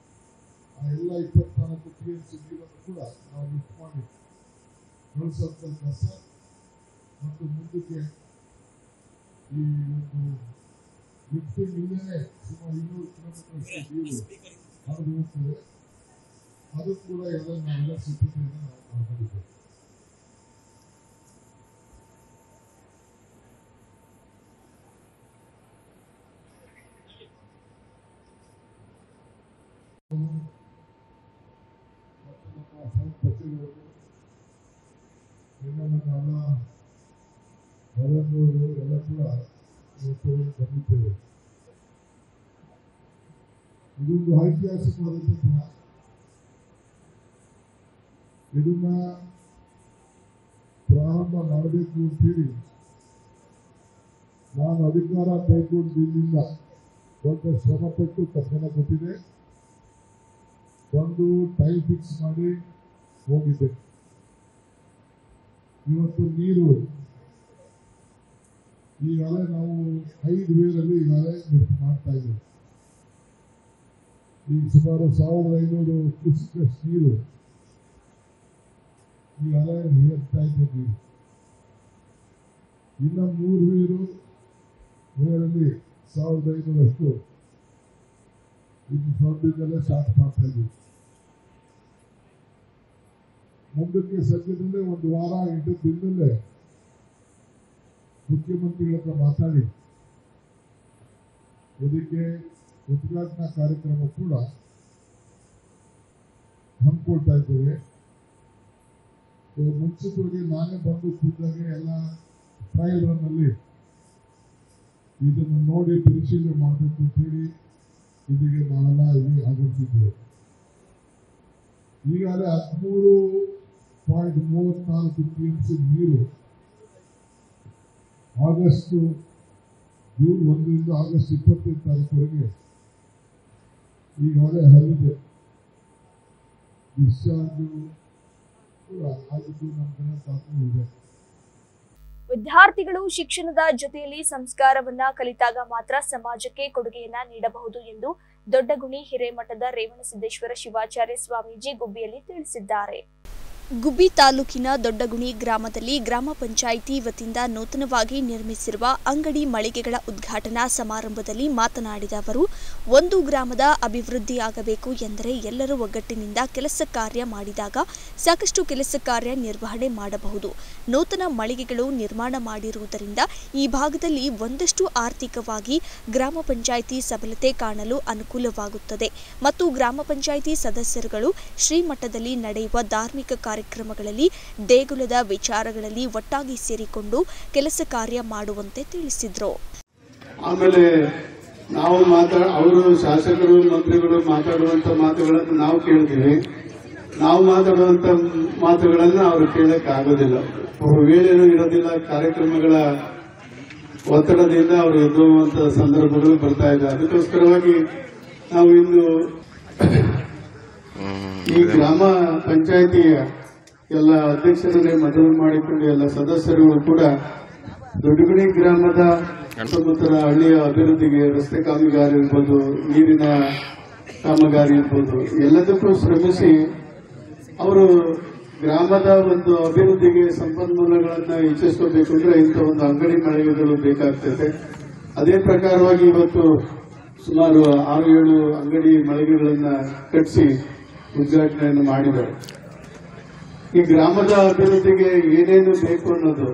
ಆ ಎಲ್ಲ ಇಪ್ಪತ್ನಾಲ್ಕು ಟಿ ಎಂ ಸಿ ನೀರನ್ನು ಕೂಡ ನಾವು ಲಿಫ್ಟ್ ಮಾಡಿ ಕಳಿಸುವಂಥ ಕೆಲಸ ಮತ್ತು ಮುಂದಕ್ಕೆ ಈ ಒಂದು ಲಿಫ್ಟಿಂಗ್ ಇಲ್ಲೇ ಸುಮಾರು ಇನ್ನೂರು ಕಿಲೋಮೀಟರ್ ನೀರು ಹರಿದು ಹೋಗ್ತದೆ ಅದು ಕೂಡ ಎಲ್ಲ ನಾವೆಲ್ಲ ಸಿದ್ಧತೆಯನ್ನು ನಾವು ಮಾಡ್ಕೊಂಡಿದ್ದೇವೆ ಮತ್ತು ನಮ್ಮ ಸೌತ್ ಸಚಿವರು ಇನ್ನು ನಮ್ಮೆಲ್ಲ ನರೇಂದ್ರವರು ಎಲ್ಲ ಕೂಡ ಇವತ್ತು ಬಂದಿದ್ದೇವೆ ಇದೊಂದು ಐತಿಹಾಸಿಕವಾದಂಥ ದಿನ ಇದನ್ನ ಪ್ರಾರಂಭ ಮಾಡಬೇಕು ಅಂತೇಳಿ ನಾನು ಅಧಿಕಾರ ಕೈಗೊಂಡಿದ್ದರಿಂದ ದೊಡ್ಡ ಶ್ರಮಪಟ್ಟು ಕರ್ಕೊಂಡ ಕೊಟ್ಟಿದೆ ಬಂದು ಟೈಮ್ ಫಿಕ್ಸ್ ಮಾಡಿ ಹೋಗಿದ್ದೆ ಇವತ್ತು ನೀರು ಈಗಾಗಲೇ ನಾವು ಐದು ವೇರಲ್ಲಿ ಈಗಾಗಲೇ ಲಿಫ್ಟ್ ಮಾಡ್ತಾ ಇದ್ದೀವಿ ಈಗ ಸುಮಾರು ಸಾವಿರದ ಐನೂರು ಕ್ಯೂಸೆಕ್ಸ್ ನೀರು ಈಗಾಗಲೇ ಏರ್ತಾ ಇದೆ ನೀರು ಇನ್ನು ಮೂರು ವೀರು ವೇರಲ್ಲಿ ಸಾವಿರದ ಐನೂರಷ್ಟು ಇನ್ನು ಸದ್ಯದಲ್ಲೇ ಸ್ಟಾರ್ಟ್ ಮಾಡ್ತಾ ಇದ್ದೀವಿ ಮುಂದಕ್ಕೆ ಸದ್ಯದಲ್ಲೇ ಒಂದು ವಾರ ಎಂಟು ದಿನದಲ್ಲೇ ಮುಖ್ಯಮಂತ್ರಿಗಳ ಹತ್ರ ಮಾತಾಡಿ ಇದಕ್ಕೆ ಉದ್ಘಾಟನಾ ಕಾರ್ಯಕ್ರಮ ಕೂಡ ಹಮ್ಮಿಕೊಳ್ತಾ ಇದ್ದೇವೆ ಸೊ ಮುಂಚಿತವಾಗಿ ನಾನೇ ಬಂದು ಕೂತಾಗೆ ಎಲ್ಲ ಟ್ರಯಲ್ ರನ್ನಲ್ಲಿ ಇದನ್ನು ನೋಡಿ ಪರಿಶೀಲನೆ ಮಾಡಬೇಕು ಅಂತ ಹೇಳಿ ಇದಕ್ಕೆ ನಾವೆಲ್ಲ ಇಲ್ಲಿ ಆಗಮಿಸಿದ್ದೇವೆ ಈಗಾಗಲೇ ಹದಿಮೂರು ಪಾಯಿಂಟ್ ಮೂವತ್ನಾಲ್ಕು ಟಿ ಎಂ ಸಿ ನೀರು ಆಗಸ್ಟ್ ಜೂನ್ ಒಂದರಿಂದ ಆಗಸ್ಟ್ ಇಪ್ಪತ್ತೈದು ತಾರೀಕುವರೆಗೆ ಈಗಾಗಲೇ ಹರಿದೆ ಡಿಸ್ಚಾರ್ಜ್ ಕೂಡ ಆಗಿದ್ದು ನಮ್ಮ ಕಡೆ ದಾಖಲೆ ಇದೆ ವಿದ್ಯಾರ್ಥಿಗಳು ಶಿಕ್ಷಣದ ಜೊತೆಯಲ್ಲಿ ಸಂಸ್ಕಾರವನ್ನ ಕಲಿತಾಗ ಮಾತ್ರ ಸಮಾಜಕ್ಕೆ ಕೊಡುಗೆಯನ್ನ ನೀಡಬಹುದು ಎಂದು ದೊಡ್ಡಗುಣಿ ಹಿರೇಮಠದ ರೇವಣಸಿದ್ದೇಶ್ವರ ಶಿವಾಚಾರ್ಯ ಸ್ವಾಮೀಜಿ ಗುಬ್ಬಿಯಲ್ಲಿ ತಿಳಿಸಿದ್ದಾರೆ ಗುಬ್ಬಿ ತಾಲೂಕಿನ ದೊಡ್ಡಗುಣಿ ಗ್ರಾಮದಲ್ಲಿ ಗ್ರಾಮ ಪಂಚಾಯಿತಿ ವತಿಯಿಂದ ನೂತನವಾಗಿ ನಿರ್ಮಿಸಿರುವ ಅಂಗಡಿ ಮಳಿಗೆಗಳ ಉದ್ಘಾಟನಾ ಸಮಾರಂಭದಲ್ಲಿ ಮಾತನಾಡಿದ ಅವರು ಒಂದು ಗ್ರಾಮದ ಅಭಿವೃದ್ಧಿಯಾಗಬೇಕು ಎಂದರೆ ಎಲ್ಲರೂ ಒಗ್ಗಟ್ಟಿನಿಂದ ಕೆಲಸ ಕಾರ್ಯ ಮಾಡಿದಾಗ ಸಾಕಷ್ಟು ಕೆಲಸ ಕಾರ್ಯ ನಿರ್ವಹಣೆ ಮಾಡಬಹುದು ನೂತನ ಮಳಿಗೆಗಳು ನಿರ್ಮಾಣ ಮಾಡಿರುವುದರಿಂದ ಈ ಭಾಗದಲ್ಲಿ ಒಂದಷ್ಟು ಆರ್ಥಿಕವಾಗಿ ಗ್ರಾಮ ಪಂಚಾಯಿತಿ ಸಬಲತೆ ಕಾಣಲು ಅನುಕೂಲವಾಗುತ್ತದೆ ಮತ್ತು ಗ್ರಾಮ ಪಂಚಾಯಿತಿ ಸದಸ್ಯರುಗಳು ಶ್ರೀಮಠದಲ್ಲಿ ನಡೆಯುವ ಧಾರ್ಮಿಕ ಕಾರ್ಯಕ್ರಮಗಳಲ್ಲಿ ದೇಗುಲದ ವಿಚಾರಗಳಲ್ಲಿ ಒಟ್ಟಾಗಿ ಸೇರಿಕೊಂಡು ಕೆಲಸ ಕಾರ್ಯ ಮಾಡುವಂತೆ ತಿಳಿಸಿದರು ಆಮೇಲೆ ನಾವು ಮಾತಾಡ ಅವರು ಶಾಸಕರು ಮಂತ್ರಿಗಳು ಮಾತಾಡುವಂತ ಮಾತುಗಳನ್ನು ನಾವು ಕೇಳ್ತೀವಿ ನಾವು ಮಾತಾಡುವಂತ ಮಾತುಗಳನ್ನು ಅವರು ಕೇಳಕ್ ಆಗೋದಿಲ್ಲ ವೇಳೆನೂ ಇರೋದಿಲ್ಲ ಕಾರ್ಯಕ್ರಮಗಳ ಒತ್ತಡದಿಂದ ಅವರು ಎದ್ದುವಂತ ಸಂದರ್ಭಗಳು ಬರ್ತಾ ಇದೆ ಅದಕ್ಕೋಸ್ಕರವಾಗಿ ನಾವು ಇಂದು ಈ ಗ್ರಾಮ ಪಂಚಾಯಿತಿಯ ಎಲ್ಲ ಅಧ್ಯಕ್ಷರನ್ನೇ ಮದುವೆ ಮಾಡಿಕೊಂಡು ಎಲ್ಲ ಸದಸ್ಯರುಗಳು ಕೂಡ ದೊಡ್ಡಗುಣಿ ಗ್ರಾಮದ ಸುತ್ತಮುತ್ತಲ ಹಳ್ಳಿಯ ಅಭಿವೃದ್ಧಿಗೆ ರಸ್ತೆ ಕಾಮಗಾರಿ ಇರ್ಬೋದು ನೀರಿನ ಕಾಮಗಾರಿ ಇರ್ಬೋದು ಎಲ್ಲದಕ್ಕೂ ಶ್ರಮಿಸಿ ಅವರು ಗ್ರಾಮದ ಒಂದು ಅಭಿವೃದ್ಧಿಗೆ ಸಂಪನ್ಮೂಲಗಳನ್ನ ಹೆಚ್ಚಿಸ್ಕೋಬೇಕು ಅಂದ್ರೆ ಇಂಥ ಒಂದು ಅಂಗಡಿ ಮಳಿಗೆಗಳು ಬೇಕಾಗ್ತದೆ ಅದೇ ಪ್ರಕಾರವಾಗಿ ಇವತ್ತು ಸುಮಾರು ಆರು ಏಳು ಅಂಗಡಿ ಮಳಿಗೆಗಳನ್ನ ಕಟ್ಟಿಸಿ ಉದ್ಘಾಟನೆಯನ್ನು ಮಾಡಿದ್ದಾರೆ ಈ ಗ್ರಾಮದ ಅಭಿವೃದ್ಧಿಗೆ ಏನೇನು ಬೇಕು ಅನ್ನೋದು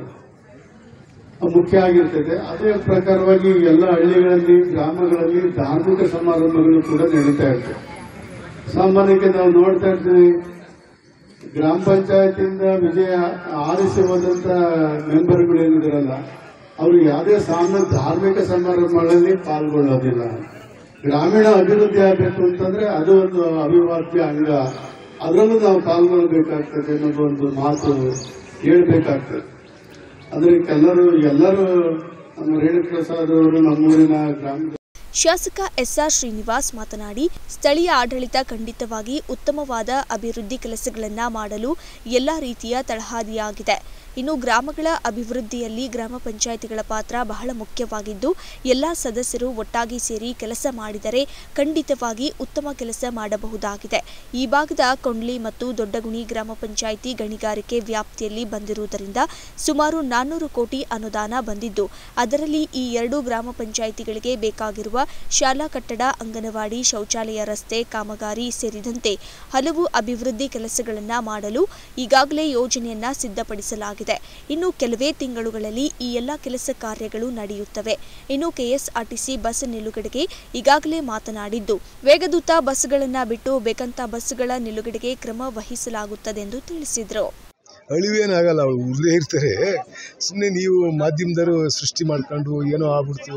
ಮುಖ್ಯ ಆಗಿರ್ತದೆ ಅದೇ ಪ್ರಕಾರವಾಗಿ ಎಲ್ಲ ಹಳ್ಳಿಗಳಲ್ಲಿ ಗ್ರಾಮಗಳಲ್ಲಿ ಧಾರ್ಮಿಕ ಸಮಾರಂಭಗಳು ಕೂಡ ನಡೀತಾ ಇರ್ತವೆ ಸಾಮಾನ್ಯಕ್ಕೆ ನಾವು ನೋಡ್ತಾ ಇರ್ತೀವಿ ಗ್ರಾಮ ಪಂಚಾಯತಿಯಿಂದ ವಿಜಯ ಆರಿಸಿ ಹೋದಂತ ಮೆಂಬರ್ಗಳು ಏನಿದಾರಲ್ಲ ಅವರು ಯಾವುದೇ ಸಾಮಾನ್ಯ ಧಾರ್ಮಿಕ ಸಮಾರಂಭಗಳಲ್ಲಿ ಪಾಲ್ಗೊಳ್ಳೋದಿಲ್ಲ ಗ್ರಾಮೀಣ ಅಭಿವೃದ್ಧಿ ಆಗಬೇಕು ಅಂತಂದ್ರೆ ಅದು ಒಂದು ಅವಿಭಾಜ್ಯ ಅಂಗ ಅದರಲ್ಲೂ ನಾವು ಪಾಲ್ಗೊಳ್ಬೇಕಾಗ್ತದೆ ಅನ್ನೋದು ಒಂದು ಮಾತು ಹೇಳ್ಬೇಕಾಗ್ತದೆ ಅಂದ್ರೆ ಎಲ್ಲರೂ ಎಲ್ಲರೂ ನಮ್ಮ ರೇಣುಕ ಪ್ರಸಾದ್ ಅವರು ನಮ್ಮೂರಿನ ಗ್ರಾಮದ ಶಾಸಕ ಎಸ್ಆರ್ ಶ್ರೀನಿವಾಸ್ ಮಾತನಾಡಿ ಸ್ಥಳೀಯ ಆಡಳಿತ ಖಂಡಿತವಾಗಿ ಉತ್ತಮವಾದ ಅಭಿವೃದ್ಧಿ ಕೆಲಸಗಳನ್ನ ಮಾಡಲು ಎಲ್ಲಾ ರೀತಿಯ ತಳಹಾದಿಯಾಗಿದೆ ಇನ್ನು ಗ್ರಾಮಗಳ ಅಭಿವೃದ್ಧಿಯಲ್ಲಿ ಗ್ರಾಮ ಪಂಚಾಯಿತಿಗಳ ಪಾತ್ರ ಬಹಳ ಮುಖ್ಯವಾಗಿದ್ದು ಎಲ್ಲಾ ಸದಸ್ಯರು ಒಟ್ಟಾಗಿ ಸೇರಿ ಕೆಲಸ ಮಾಡಿದರೆ ಖಂಡಿತವಾಗಿ ಉತ್ತಮ ಕೆಲಸ ಮಾಡಬಹುದಾಗಿದೆ ಈ ಭಾಗದ ಕೊಂಡ್ಲಿ ಮತ್ತು ದೊಡ್ಡಗುಣಿ ಗ್ರಾಮ ಪಂಚಾಯಿತಿ ಗಣಿಗಾರಿಕೆ ವ್ಯಾಪ್ತಿಯಲ್ಲಿ ಬಂದಿರುವುದರಿಂದ ಸುಮಾರು ನಾನ್ನೂರು ಕೋಟಿ ಅನುದಾನ ಬಂದಿದ್ದು ಅದರಲ್ಲಿ ಈ ಎರಡು ಗ್ರಾಮ ಪಂಚಾಯಿತಿಗಳಿಗೆ ಬೇಕಾಗಿರುವ ಶಾಲಾ ಕಟ್ಟಡ ಅಂಗನವಾಡಿ ಶೌಚಾಲಯ ರಸ್ತೆ ಕಾಮಗಾರಿ ಸೇರಿದಂತೆ ಹಲವು ಅಭಿವೃದ್ಧಿ ಕೆಲಸಗಳನ್ನು ಮಾಡಲು ಈಗಾಗಲೇ ಯೋಜನೆಯನ್ನ ಸಿದ್ಧಪಡಿಸಲಾಗಿದೆ ಇನ್ನು ಕೆಲವೇ ತಿಂಗಳುಗಳಲ್ಲಿ ಈ ಎಲ್ಲ ಕೆಲಸ ಕಾರ್ಯಗಳು ನಡೆಯುತ್ತವೆ ಇನ್ನು ಕೆಎಸ್ಆರ್ಟಿಸಿ ಬಸ್ ನಿಲುಗಡೆಗೆ ಈಗಾಗಲೇ ಮಾತನಾಡಿದ್ದು ವೇಗದೂತ ಬಸ್ಗಳನ್ನು ಬಿಟ್ಟು ಬೇಕಂತ ಬಸ್ಗಳ ನಿಲುಗಡೆಗೆ ಕ್ರಮ ವಹಿಸಲಾಗುತ್ತದೆಂದು ತಿಳಿಸಿದರು ಅಳಿವೇನಾಗಲ್ಲ ಅವ್ರು ಉರ್ದೇ ಇರ್ತಾರೆ ಸುಮ್ಮನೆ ನೀವು ಮಾಧ್ಯಮದವರು ಸೃಷ್ಟಿ ಮಾಡ್ಕೊಂಡು ಏನೋ ಆಗ್ಬಿಡ್ತು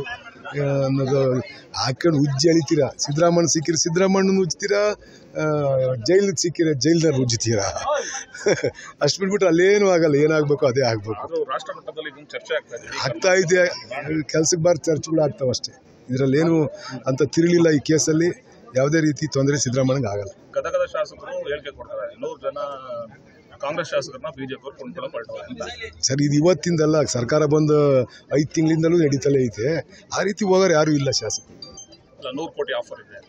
ಆ, ಅನ್ನೋದು ಹಾಕೊಂಡು ಉಜ್ಜಿ ಅಳಿತೀರಾ ಸಿದ್ದರಾಮಣ್ಣ ಸಿಕ್ಕಿರ ಸಿದ್ದರಾಮಣ್ಣನ ಉಜ್ತೀರಾ ಜೈಲ್ ಸಿಕ್ಕಿರ ಜೈಲ್ದಾರ್ ಉಜ್ತೀರಾ ಅಷ್ಟು ಬಿಟ್ಬಿಟ್ರೆ ಅಲ್ಲೇನು ಆಗಲ್ಲ ಏನಾಗಬೇಕು ಅದೇ ಆಗಬೇಕು ಅದು ರಾಷ್ಟ್ರ ಮಟ್ಟದಲ್ಲಿ ಇದೊಂದು ಚರ್ಚೆ ಆಗ್ತಾ ಇದೆ ಆಗ್ತಾ ಇದೆ ಕೆಲ್ಸಕ್ಕೆ ಬಾರ ಚರ್ಚೆಗಳು ಆಗ್ತಾವೆ ಅಷ್ಟೇ ಇದರಲ್ಲೇನು ಅಂತ ತಿರುಳಿಲ್ಲ ಈ ಕೇಸಲ್ಲಿ ಯಾವುದೇ ರೀತಿ ತೊಂದರೆ ಸಿದ್ದರಾಮಣ್ಣಗೆ ಆಗಲ್ಲ ಗದಗದ ಶಾಸಕರು ಹೇಳಿಕೆ ಕೊಡ್ತಾರೆ ನೂರು ಜನ ಕಾಂಗ್ರೆಸ್ ಶಾಸಕರನ್ನ ಬಿಜೆಪಿ ಅವರು ಕೊಂಡ್ಕೊಳ್ಳೋ ಹೊರಟವ್ರೆ ಸರ್ ಇದು ಇವತ್ತಿಂದಲ್ಲ ಸರ್ಕಾರ ಬಂದು ಐದು ತಿಂಗಳಿಂದಲೂ ನಡೀತಲೇ ಐತೆ ಆ ರೀತಿ ಹೋಗೋರು ಯಾರೂ ಇಲ್ಲ ಶಾಸಕರು ಅಲ್ಲ ನೂರು ಕೋಟಿ ಆಫರ್ ಇದೆ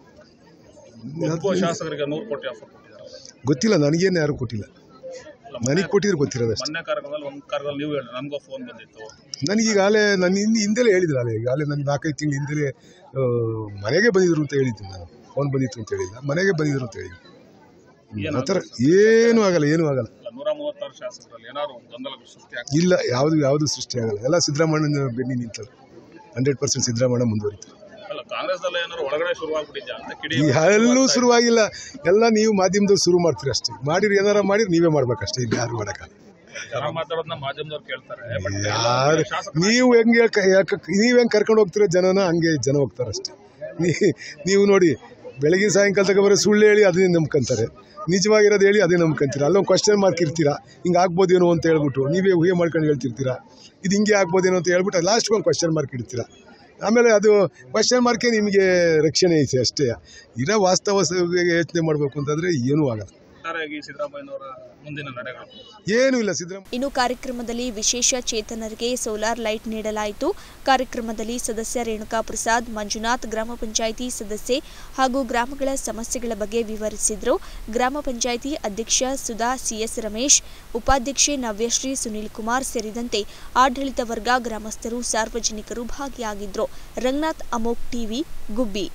ಒಬ್ಬ ಶಾಸಕರಿಗೆ ನೂರು ಕೋಟಿ ಆಫರ್ ಕೊಟ್ಟಿದ್ದಾರೆ ಗೊತ್ತಿಲ್ಲ ನನಗೇನು ಯಾರು ಕೊಟ್ಟಿಲ್ಲ ನನಗೆ ಕೊಟ್ಟಿದ್ರೆ ಗೊತ್ತಿರೋದಷ್ಟೇ ಮೊನ್ನೆ ಕಾರ್ಯಕ್ರಮದಲ್ಲಿ ಒಂದು ಕಾರ್ಯದಲ್ಲಿ ನೀವು ಹೇಳಿ ನನಗೂ ಫೋನ್ ಬಂದಿತ್ತು ನನಗೀಗಾಗಲೇ ನನ್ನ ಹಿಂದೆ ಹಿಂದೆಲೇ ಹೇಳಿದ್ರು ಅಲ್ಲೇ ಈಗಾಗಲೇ ನನಗೆ ನಾಲ್ಕೈದು ತಿಂಗಳು ಹಿಂದೆಲೇ ಆ, ಮನೆಗೆ ಬಂದಿದ್ರು ಅಂತ ಹೇಳಿದ್ದೀನಿ ನಾನು ಫೋನ್ ಬಂದಿತ್ತು ಅಂತ ಹೇಳಿಲ್ಲ ಮನೆಗೆ ಬಂದಿದ್ರು ಅಂತ ಹೇಳಿದ್ದೆ ಆ ಥರ ಏನೂ ಆಗಲ್ಲ ಏನೂ ಆಗಲ್ಲ ಅಲ್ಲ, ನೂರ ಮೂವತ್ತಾರು ಶಾಸಕರಲ್ಲಿ ಏನಾದ್ರು ಒಂದು ಗೊಂದಲ ಸೃಷ್ಟಿ ಆಗ್ತದೆ ಇಲ್ಲ ಯಾವುದು ಯಾವುದು ಸೃಷ್ಟಿ ಆಗಲ್ಲ ಎಲ್ಲ ಸಿದ್ದರಾಮಣ್ಣನ ಬೆನ್ನಿ ನಿಂತರು ಹಂಡ್ರೆಡ್ ಪರ್ಸೆಂಟ್ ಸಿದ್ದರಾಮಣ್ಣ ಮುಂದುವರಿತಾರೆ ಅಲ್ಲ ಕಾಂಗ್ರೆಸ್ದಲ್ಲ ಏನಾದ್ರು ಒಳಗಡೆ ಶುರುವಾಗ್ಬಿಟ್ಟಿದ್ಯಾ ಅಂತ ಕಿಡಿ ಈ ಎಲ್ಲೂ ಶುರುವಾಗಿಲ್ಲ ಎಲ್ಲ ನೀವು ಮಾಧ್ಯಮದವ್ರು ಶುರು ಮಾಡ್ತೀರಿ ಅಷ್ಟೇ ಮಾಡಿರಿ ಏನಾರ ಮಾಡಿರಿ ನೀವೇ ಮಾಡ್ಬೇಕಷ್ಟೇ ಇಲ್ಲಿ ಯಾರು ಮಾಡೋಕ್ಕಲ್ಲ ಜನ ಮಾತಾಡೋದನ್ನ ಮಾಧ್ಯಮದವ್ರು ಕೇಳ್ತಾರೆ ಬಟ್ ಯಾರು ನೀವು ಹೆಂಗೆ ನೀವು ಹೆಂಗೆ ಕರ್ಕೊಂಡು ಹೋಗ್ತೀರೋ ಜನನ ಹಂಗೆ ಜನ ಹೋಗ್ತಾರೆ ಅಷ್ಟೇ ನೀ ನೀವು ನೋಡಿ ಬೆಳಗ್ಗೆ ಸಾಯಂಕಾಲ ತಗ ಬರೋ ಸುಳ್ಳು ಹೇಳಿ ಅದನ್ನೇ ನಂಬ್ಕೊಂತಾರೆ ನಿಜವಾಗಿರೋದು ಹೇಳಿ ಅದೇ ನಂಬ್ಕೊಂತೀರ ಅಲ್ಲೊಂದು ಕ್ವಶನ್ ಮಾರ್ಕ್ ಇರ್ತೀರಾ ಹಿಂಗೆ ಆಗ್ಬೋದೇನೋ ಅಂತ ಹೇಳ್ಬಿಟ್ಟು ನೀವೇ ಊಹೆ ಮಾಡ್ಕೊಂಡು ಹೇಳ್ತಿರ್ತೀರಾ ಇದು ಹಿಂಗೆ ಆಗ್ಬೋದೇನೋ ಅಂತ ಹೇಳ್ಬಿಟ್ಟು ಲಾಸ್ಟ್ ಒಂದು ಕ್ವಶನ್ ಮಾರ್ಕ್ ಇಡ್ತೀರಾ ಆಮೇಲೆ ಅದು ಕ್ವಶನ್ ಮಾರ್ಕೇ ನಿಮಗೆ ರಕ್ಷಣೆ ಐತೆ ಅಷ್ಟೇ ಇರೋ ವಾಸ್ತವ ಯೋಚನೆ ಮಾಡಬೇಕು ಅಂತಂದರೆ ಏನೂ ಆಗಲ್ಲ ಒಟ್ಟಾರೆಯಾಗಿ ಸಿದ್ದರಾಮಯ್ಯನವರ ಮುಂದಿನ ನಡೆಗಳು ಏನೂ ಇಲ್ಲ ಸಿದ್ದರಾಮಯ್ಯ ಇನ್ನು ಕಾರ್ಯಕ್ರಮದಲ್ಲಿ ವಿಶೇಷ ಚೇತನರಿಗೆ ಸೋಲಾರ್ ಲೈಟ್ ನೀಡಲಾಯಿತು ಕಾರ್ಯಕ್ರಮದಲ್ಲಿ ಸದಸ್ಯ ರೇಣುಕಾ ಪ್ರಸಾದ್ ಮಂಜುನಾಥ್ ಗ್ರಾಮ ಪಂಚಾಯಿತಿ ಸದಸ್ಯೆ ಹಾಗೂ ಗ್ರಾಮಗಳ ಸಮಸ್ಯೆಗಳ ಬಗ್ಗೆ ವಿವರಿಸಿದರು ಗ್ರಾಮ ಪಂಚಾಯಿತಿ ಅಧ್ಯಕ್ಷ ಸುಧಾ ಸಿಎಸ್ ರಮೇಶ್ ಉಪಾಧ್ಯಕ್ಷೆ ನವ್ಯಶ್ರೀ ಸುನೀಲ್ ಕುಮಾರ್ ಸೇರಿದಂತೆ ಆಡಳಿತ ವರ್ಗ ಗ್ರಾಮಸ್ಥರು ಸಾರ್ವಜನಿಕರು ಭಾಗಿಯಾಗಿದ್ದರು ರಂಗನಾಥ್ ಅಮೋಕ್ ಟಿವಿ ಗುಬ್ಬಿ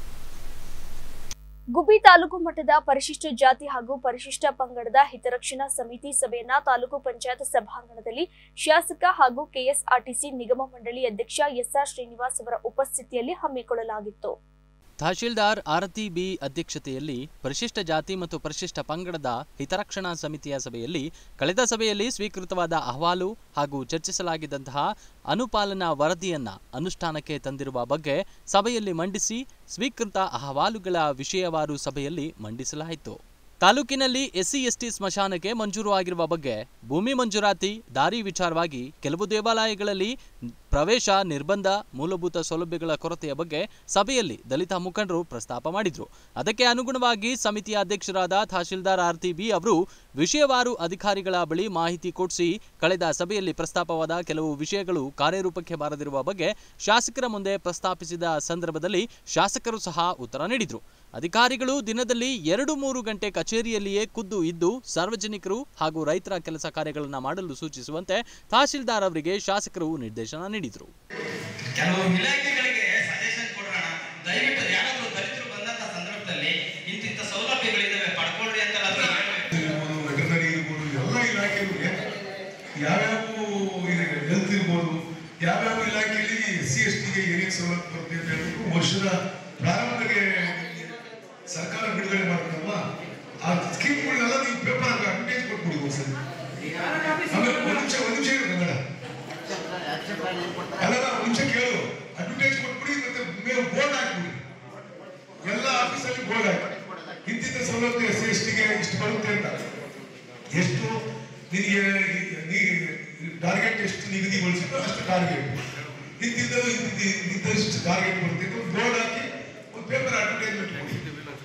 ಗುಬ್ಬಿ ತಾಲೂಕು ಮಟ್ಟದ ಪರಿಶಿಷ್ಟ ಜಾತಿ ಹಾಗೂ ಪರಿಶಿಷ್ಟ ಪಂಗಡದ ಹಿತರಕ್ಷಣಾ ಸಮಿತಿ ಸಭೆಯನ್ನ ತಾಲೂಕು ಪಂಚಾಯತ್ ಸಭಾಂಗಣದಲ್ಲಿ ಶಾಸಕ ಹಾಗೂ ಕೆಎಸ್ಆರ್ಟಿಸಿ ನಿಗಮ ಮಂಡಳಿ ಅಧ್ಯಕ್ಷ ಎಸ್ಆರ್ ಶ್ರೀನಿವಾಸ್ ಅವರ ಉಪಸ್ಥಿತಿಯಲ್ಲಿ ಹಮ್ಮಿಕೊಳ್ಳಲಾಗಿತ್ತು ತಹಶೀಲ್ದಾರ್ ಆರತಿ ಬಿ ಅಧ್ಯಕ್ಷತೆಯಲ್ಲಿ ಪರಿಶಿಷ್ಟ ಜಾತಿ ಮತ್ತು ಪರಿಶಿಷ್ಟ ಪಂಗಡದ ಹಿತರಕ್ಷಣಾ ಸಮಿತಿಯ ಸಭೆಯಲ್ಲಿ ಕಳೆದ ಸಭೆಯಲ್ಲಿ ಸ್ವೀಕೃತವಾದ ಅಹವಾಲು ಹಾಗೂ ಚರ್ಚಿಸಲಾಗಿದ್ದಂತಹ ಅನುಪಾಲನಾ ವರದಿಯನ್ನ ಅನುಷ್ಠಾನಕ್ಕೆ ತಂದಿರುವ ಬಗ್ಗೆ ಸಭೆಯಲ್ಲಿ ಮಂಡಿಸಿ ಸ್ವೀಕೃತ ಅಹವಾಲುಗಳ ವಿಷಯವಾರು ಸಭೆಯಲ್ಲಿ ಮಂಡಿಸಲಾಯಿತು ತಾಲೂಕಿನಲ್ಲಿ ಎಸ್ಸಿ ಎಸ್ಟಿ ಸ್ಮಶಾನಕ್ಕೆ ಮಂಜೂರು ಆಗಿರುವ ಬಗ್ಗೆ ಭೂಮಿ ಮಂಜೂರಾತಿ ದಾರಿ ವಿಚಾರವಾಗಿ ಕೆಲವು ದೇವಾಲಯಗಳಲ್ಲಿ ಪ್ರವೇಶ ನಿರ್ಬಂಧ ಮೂಲಭೂತ ಸೌಲಭ್ಯಗಳ ಕೊರತೆಯ ಬಗ್ಗೆ ಸಭೆಯಲ್ಲಿ ದಲಿತ ಮುಖಂಡರು ಪ್ರಸ್ತಾಪ ಮಾಡಿದ್ರು ಅದಕ್ಕೆ ಅನುಗುಣವಾಗಿ ಸಮಿತಿಯ ಅಧ್ಯಕ್ಷರಾದ ತಹಶೀಲ್ದಾರ್ ಆರ್ತಿ ಬಿ ಅವರು ವಿಷಯವಾರು ಅಧಿಕಾರಿಗಳ ಬಳಿ ಮಾಹಿತಿ ಕೊಡಿಸಿ ಕಳೆದ ಸಭೆಯಲ್ಲಿ ಪ್ರಸ್ತಾಪವಾದ ಕೆಲವು ವಿಷಯಗಳು ಕಾರ್ಯರೂಪಕ್ಕೆ ಬಾರದಿರುವ ಬಗ್ಗೆ ಶಾಸಕರ ಮುಂದೆ ಪ್ರಸ್ತಾಪಿಸಿದ ಸಂದರ್ಭದಲ್ಲಿ ಶಾಸಕರು ಸಹ ಉತ್ತರ ನೀಡಿದ್ರು ಅಧಿಕಾರಿಗಳು ದಿನದಲ್ಲಿ ಎರಡು ಮೂರು ಗಂಟೆ ಕಚೇರಿಯಲ್ಲಿಯೇ ಖುದ್ದು ಇದ್ದು ಸಾರ್ವಜನಿಕರು ಹಾಗೂ ರೈತರ ಕೆಲಸ ಕಾರ್ಯಗಳನ್ನು ಮಾಡಲು ಸೂಚಿಸುವಂತೆ ತಹಶೀಲ್ದಾರ್ ಅವರಿಗೆ ಶಾಸಕರು ನಿರ್ದೇಶನ ನೀಡಿದರು ಕೆಲವು ಇಲಾಖೆಗಳಿಗೆ ಸಜೆಷನ್ ಕೊಡೋಣ ದಯವಿಟ್ಟು ಯಾರಾದ್ರೂ ದಲಿತರು ಬಂದಂತ ಸಂದರ್ಭದಲ್ಲಿ ಇಂತಿಂತ ಸೌಲಭ್ಯಗಳಿದಾವೆ ಪಡ್ಕೊಳ್ರಿ ಅಂತ ವೆಟರ್ನರಿ ಇರ್ಬೋದು ಎಲ್ಲ ಇಲಾಖೆಗಳಿಗೆ ಯಾವ್ಯಾವ ಇದೆ ಹೆಲ್ತ್ ಇರ್ಬೋದು ಯಾವ್ಯಾವ ಇಲಾಖೆಯಲ್ಲಿ ಎಸ್ ಸಿ ಎಸ್ ಟಿಗೆ ಏನೇನು ಸವಲತ್ತು ಬರುತ್ತೆ ಅಂತ ಹೇಳ್ಬಿಟ್ಟು ವರ್ಷದ ಪ್ರಾರಂಭಕ್ಕೆ ಸರ್ಕಾರ ಬಿಡುಗಡೆ ಮಾಡುತ್ತಲ್ವಾ ಆ ಸ್ಕೀಮ್ಗಳನ್ನೆಲ್ಲ ನೀವು ಪೇಪರ್ ಅಡ್ವರ್ಟೈಸ್ ಕೊಟ್ಬಿಡಿ ಒಂದ್ಸರಿ ಆಮೇಲೆ ಒಂದು ನಿಮಿಷ ಒಂದು ನಿಮಿಷ ಇರು ಕನ್ನಡ ಅಲ್ಲ ಒಂದು ನಿಮಿಷ ಕೇಳು ಅಡ್ವರ್ಟೈಸ್ ಕೊಟ್ಬಿಡಿ ಮತ್ತೆ ಮೇಲೆ ಬೋರ್ಡ್ ಹಾಕ್ಬಿಡಿ ಎಲ್ಲ ಆಫೀಸಲ್ಲಿ ಬೋರ್ಡ್ ಹಾಕಿ ಇಂತಿಂತ ಸೌಲಭ್ಯ ಎಸ್ ಎಸ್ ಟಿಗೆ ಇಷ್ಟು ಬರುತ್ತೆ ಅಂತ ಎಷ್ಟು ನಿನಗೆ ಟಾರ್ಗೆಟ್ ಎಷ್ಟು ನಿಗದಿಗೊಳಿಸಿದ್ರು ಅಷ್ಟು ಟಾರ್ಗೆಟ್ ಇಂತಿದ್ದ ಇಂತಿದ್ದಷ್ಟು ಟಾರ್ಗೆಟ್ ಬರುತ್ತೆ ಅಂತ ಒಂದು ಬೋರ್ಡ್ ಹಾಕಿ ಒಂದು ಪೇಪರ್ ಅಡ್ವರ್ಟೈಸ್ಮೆಂಟ್ ಕೊಡಿ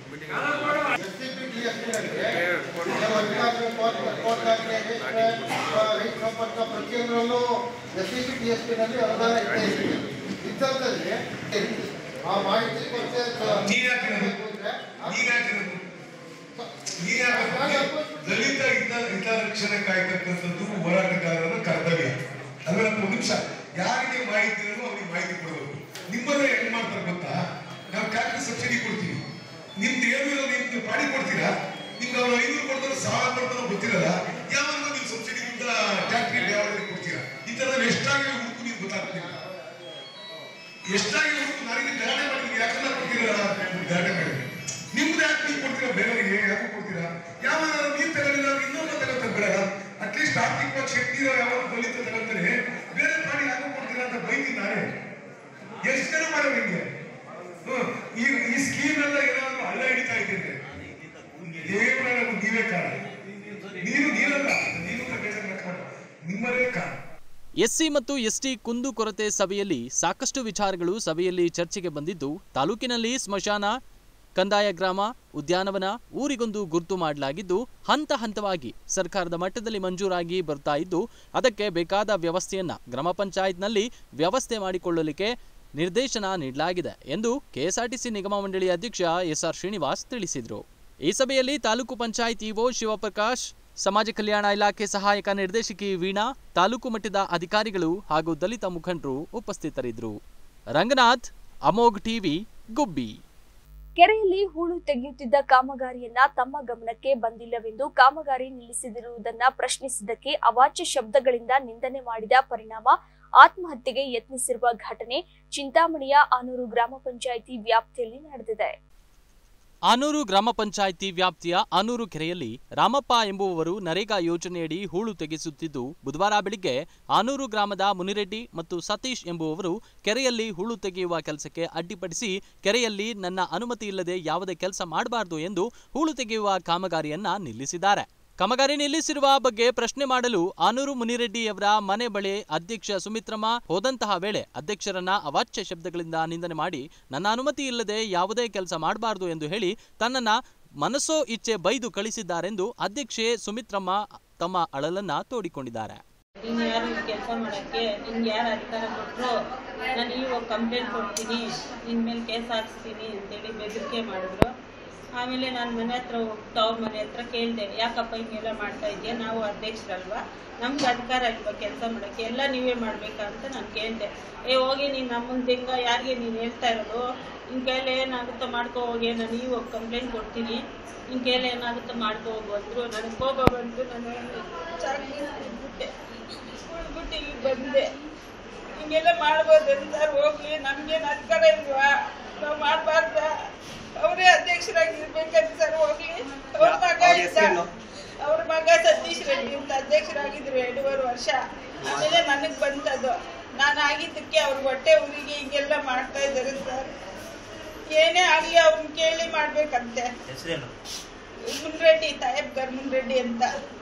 ಪ್ರತಿಯೊಂದರಲ್ಲೂ ಎಸ್ ಸಿ ಟಿ ಎಸ್ ಪಿನಲ್ಲಿ ಅನುದಾನ ಇದ್ದೇ ಇದೆ ಇದ್ದಂಥದ್ದೇ ಆ ಮಾಹಿತಿ ಕೊರತೆ ನೀನ್ ಹಾಕಿರೋದು ನೀನ್ ಹಾಕಿರೋದು ನೀನ್ ಹಾಕಿರೋದು ದಲಿತ ಹಿತ ಹಿತರಕ್ಷಣೆ ಕಾಯ್ತಕ್ಕಂಥದ್ದು ಹೋರಾಟಗಾರರ ಕರ್ತವ್ಯ ಅಲ್ವೇ ಒಂದು ನಿಮಿಷ ಯಾರಿಗೆ ಮಾಹಿತಿ ಇರೋದು ಅವ್ರಿಗೆ ಮಾಹಿತಿ ಕೊಡಬೇಕು ನಿಮ್ಮಲ್ಲೇ ಹೆಂಗ್ ಮಾಡ್ತಾರೆ ಗೊತ್ತಾ ನಾವು ಟ್ಯಾಕ್ಟರ್ ಸಬ್ಸಿಡಿ ಕೊಡ್ತೀವಿ ನಿಮ್ದು ಏನು ಇಲ್ಲ ನಿಮ್ದು ಪಾಡಿ ಕೊಡ್ತೀರಾ ನಿಮ್ಗೆ ಅವ್ರು ಐನೂರು ಕೊಡ್ತಾರೋ ಸಾವಿರ ಕೊಡ್ತಾರೋ ಗೊತ್ತಿರಲ್ಲ ಯಾವಾಗ ನೀವು ಸಬ್ಸಿಡಿ ದುಡ್ಡ ಟ್ಯಾಕ್ಟ್ರಿಗೆ ಯಾವಾಗ ಕೊಡ್ತೀರಾ ಈ ಥರದಲ್ಲಿ ಎಷ್ಟಾಗಿ ಹುಡುಕು ನೀವು ಗೊತ್ತಾಗ್ತಿಲ್ಲ ಎಷ್ಟಾಗಿ ಹುಡುಕು ನನಗೆ ಗಲಾಟೆ ಮಾಡಿದ್ರೆ ಯಾಕಂದ್ರೆ ಕೊಡ್ತೀರಾ ಗಲಾಟೆ ಮಾಡಿದ್ರೆ ನಿಮ್ದು ಯಾಕೆ ನೀವು ಕೊಡ್ತೀರಾ ಬೇರೆಯವರಿಗೆ ಯಾಕೆ ಕೊಡ್ತೀರಾ ಯಾವ ನೀವು ತಗೊಳ್ಳಿಲ್ಲ ಇನ್ನೊಬ್ಬ ತಗೊಳ್ತಾರೆ ಬೇಡ ಅಟ್ಲೀಸ್ಟ್ ಆರ್ಥಿಕವಾಗಿ ಶಕ್ತಿ ಇರೋ ಯಾವ ದಲಿತ ತಗೊಳ್ತಾರೆ ಬೇರೆ ಪ್ರಾಣಿ ಯಾಕೆ ಕೊಡ್ತೀರಾ ಅಂತ ಬೈತೀನಿ ನಾನೇ ಎಷ್ಟು ಜನ ಮಾಡಿ ಎಸ್ಸಿ ಮತ್ತು ಎಸ್ಟಿ ಕುಂದುಕೊರತೆ ಸಭೆಯಲ್ಲಿ ಸಾಕಷ್ಟು ವಿಚಾರಗಳು ಸಭೆಯಲ್ಲಿ ಚರ್ಚೆಗೆ ಬಂದಿದ್ದು ತಾಲೂಕಿನಲ್ಲಿ ಸ್ಮಶಾನ ಕಂದಾಯ ಗ್ರಾಮ ಉದ್ಯಾನವನ ಊರಿಗೊಂದು ಗುರುತು ಮಾಡಲಾಗಿದ್ದು ಹಂತ ಹಂತವಾಗಿ ಸರ್ಕಾರದ ಮಟ್ಟದಲ್ಲಿ ಮಂಜೂರಾಗಿ ಬರ್ತಾ ಇದ್ದು ಅದಕ್ಕೆ ಬೇಕಾದ ವ್ಯವಸ್ಥೆಯನ್ನ ಗ್ರಾಮ ಪಂಚಾಯತ್ನಲ್ಲಿ ವ್ಯವಸ್ಥೆ ಮಾಡಿಕೊಳ್ಳಲಿಕ್ಕೆ ನಿರ್ದೇಶನ ನೀಡಲಾಗಿದೆ ಎಂದು ಕೆಎಸ್ಆರ್ಟಿಸಿ ನಿಗಮ ಮಂಡಳಿ ಅಧ್ಯಕ್ಷ ಎಸ್ಆರ್ ಶ್ರೀನಿವಾಸ್ ತಿಳಿಸಿದರು ಈ ಸಭೆಯಲ್ಲಿ ತಾಲೂಕು ಪಂಚಾಯತ್ ಇಒ ಶಿವಪ್ರಕಾಶ್ ಸಮಾಜ ಕಲ್ಯಾಣ ಇಲಾಖೆ ಸಹಾಯಕ ನಿರ್ದೇಶಕಿ ವೀಣಾ ತಾಲೂಕು ಮಟ್ಟದ ಅಧಿಕಾರಿಗಳು ಹಾಗೂ ದಲಿತ ಮುಖಂಡರು ಉಪಸ್ಥಿತರಿದ್ದರು ರಂಗನಾಥ್ ಅಮೋಘ್ ಟಿವಿ ಗುಬ್ಬಿ ಕೆರೆಯಲ್ಲಿ ಹೂಳು ತೆಗೆಯುತ್ತಿದ್ದ ಕಾಮಗಾರಿಯನ್ನ ತಮ್ಮ ಗಮನಕ್ಕೆ ಬಂದಿಲ್ಲವೆಂದು ಕಾಮಗಾರಿ ನಿಲ್ಲಿಸಿದಿರುವುದನ್ನ ಪ್ರಶ್ನಿಸಿದ್ದಕ್ಕೆ ಅವಾಚ್ಯ ಶಬ್ದಗಳಿಂದ ನಿಂದನೆ ಮಾಡಿದ ಪರಿಣಾಮ ಆತ್ಮಹತ್ಯೆಗೆ ಯತ್ನಿಸಿರುವ ಘಟನೆ ಚಿಂತಾಮಣಿಯ ಆನೂರು ಗ್ರಾಮ ಪಂಚಾಯಿತಿ ವ್ಯಾಪ್ತಿಯಲ್ಲಿ ನಡೆದಿದೆ ಆನೂರು ಗ್ರಾಮ ಪಂಚಾಯಿತಿ ವ್ಯಾಪ್ತಿಯ ಆನೂರು ಕೆರೆಯಲ್ಲಿ ರಾಮಪ್ಪ ಎಂಬುವವರು ನರೇಗಾ ಯೋಜನೆಯಡಿ ಹೂಳು ತೆಗೆಸುತ್ತಿದ್ದು ಬುಧವಾರ ಬೆಳಿಗ್ಗೆ ಆನೂರು ಗ್ರಾಮದ ಮುನಿರೆಡ್ಡಿ ಮತ್ತು ಸತೀಶ್ ಎಂಬುವವರು ಕೆರೆಯಲ್ಲಿ ಹೂಳು ತೆಗೆಯುವ ಕೆಲಸಕ್ಕೆ ಅಡ್ಡಿಪಡಿಸಿ ಕೆರೆಯಲ್ಲಿ ನನ್ನ ಅನುಮತಿ ಇಲ್ಲದೆ ಯಾವುದೇ ಕೆಲಸ ಮಾಡಬಾರದು ಎಂದು ಹೂಳು ತೆಗೆಯುವ ಕಾಮಗಾರಿಯನ್ನ ನಿಲ್ಲಿಸಿದ್ದಾರೆ ಕಾಮಗಾರಿ ನಿಲ್ಲಿಸಿರುವ ಬಗ್ಗೆ ಪ್ರಶ್ನೆ ಮಾಡಲು ಆನೂರು ಮುನಿರೆಡ್ಡಿಯವರ ಮನೆ ಬಳಿ ಅಧ್ಯಕ್ಷ ಸುಮಿತ್ರಮ್ಮ ಹೋದಂತಹ ವೇಳೆ ಅಧ್ಯಕ್ಷರನ್ನ ಅವಾಚ್ಯ ಶಬ್ದಗಳಿಂದ ನಿಂದನೆ ಮಾಡಿ ನನ್ನ ಅನುಮತಿ ಇಲ್ಲದೆ ಯಾವುದೇ ಕೆಲಸ ಮಾಡಬಾರದು ಎಂದು ಹೇಳಿ ತನ್ನನ್ನ ಮನಸ್ಸೋ ಇಚ್ಛೆ ಬೈದು ಕಳಿಸಿದ್ದಾರೆಂದು ಅಧ್ಯಕ್ಷೆ ಸುಮಿತ್ರಮ್ಮ ತಮ್ಮ ಅಳಲನ್ನ ತೋಡಿಕೊಂಡಿದ್ದಾರೆ ನೀನು ಯಾರು ಕೆಲಸ ಮಾಡಕ್ಕೆ ನಿನ್ಗೆ ಯಾರು ಅಧಿಕಾರ ಕೊಟ್ಟರು ನಾನು ಇವಾಗ ಕಂಪ್ಲೇಂಟ್ ಕೊಡ್ತೀನಿ ನಿನ್ನ ಮೇಲೆ ಕೇಸ್ ಹಾಕ್ಸ್ತೀನಿ ಅಂತೇಳಿ ಬೆದರಿಕೆ ಮಾಡಿದ್ರು ಆಮೇಲೆ ನಾನು ಮನೆ ಹತ್ರ ಹೋಗ್ತಾ ಅವ್ರ ಮನೆ ಹತ್ರ ಕೇಳಿದೆ ಯಾಕಪ್ಪ ಹಿಂಗೆಲ್ಲ ಮಾಡ್ತಾ ಇದೆಯಾ ನಾವು ಅಧ್ಯಕ್ಷರಲ್ವಾ ನಮ್ಗೆ ಅಧಿಕಾರ ಇಲ್ವಾ ಕೆಲಸ ಮಾಡೋಕ್ಕೆ ಎಲ್ಲ ನೀವೇ ಮಾಡ್ಬೇಕಾ ಅಂತ ನಾನು ಕೇಳಿದೆ ಏ ಹೋಗಿ ನೀನು ನಮ್ಮ ಮುಂದೆ ಹೆಂಗ ಯಾರಿಗೆ ನೀನು ಹೇಳ್ತಾ ಇರೋದು ನಿನ್ನ ಕೈಲಿ ಏನಾಗುತ್ತೋ ಮಾಡ್ಕೋ ಹೋಗಿ ನಾನು ಇವಾಗ ಕಂಪ್ಲೇಂಟ್ ಕೊಡ್ತೀನಿ ನಿನ್ನ ಕೈಲಿ ಏನಾಗುತ್ತೋ ಮಾಡ್ಕೋ ಹೋಗು ಅಂದರು ನನಗೆ ಕೋಪ ಬಂತು ನಾನು ಚಾಕಿ ಬಿಟ್ಟೆ ಬಿಟ್ಟು ಇಲ್ಲಿ ಬಂದೆ ಹಿಂಗೆಲ್ಲ ಮಾಡ್ಬೋದಂತ ಹೋಗ್ಲಿ ನಮ್ಗೇನು ಅಧಿಕಾರ ಇಲ್ವಾ ನಾವು ಮಾಡಬಾರ್ದ ಅವರೇ ಅಧ್ಯಕ್ಷರಾಗಿರ್ಬೇಕಂತ ಸರ್ ಹೋಗ್ಲಿ ಅವ್ರ ಮಗ ಇದ್ದ ಅವ್ರ ಮಗ ಸತೀಶ್ ರೆಡ್ಡಿ ಅಂತ ಅಧ್ಯಕ್ಷರಾಗಿದ್ರು ಎರಡೂವರೆ ವರ್ಷ ಆಮೇಲೆ ನನಗೆ ಬಂತದು ನಾನು ಆಗಿದ್ದಕ್ಕೆ ಅವ್ರ ಹೊಟ್ಟೆ ಊರಿಗೆ ಹಿಂಗೆಲ್ಲ ಮಾಡ್ತಾ ಇದ್ದಾರೆ ಸರ್ ಏನೇ ಆಗಲಿ ಅವ್ರನ್ನ ಕೇಳಿ ಮಾಡ್ಬೇಕಂತೆ ಹೆಸರೇನು ಮುನ್ರೆಡ್ಡಿ ತಾಯಬ್ ಗರ್ ಮುನ್ರೆಡ್ಡಿ ಅಂತ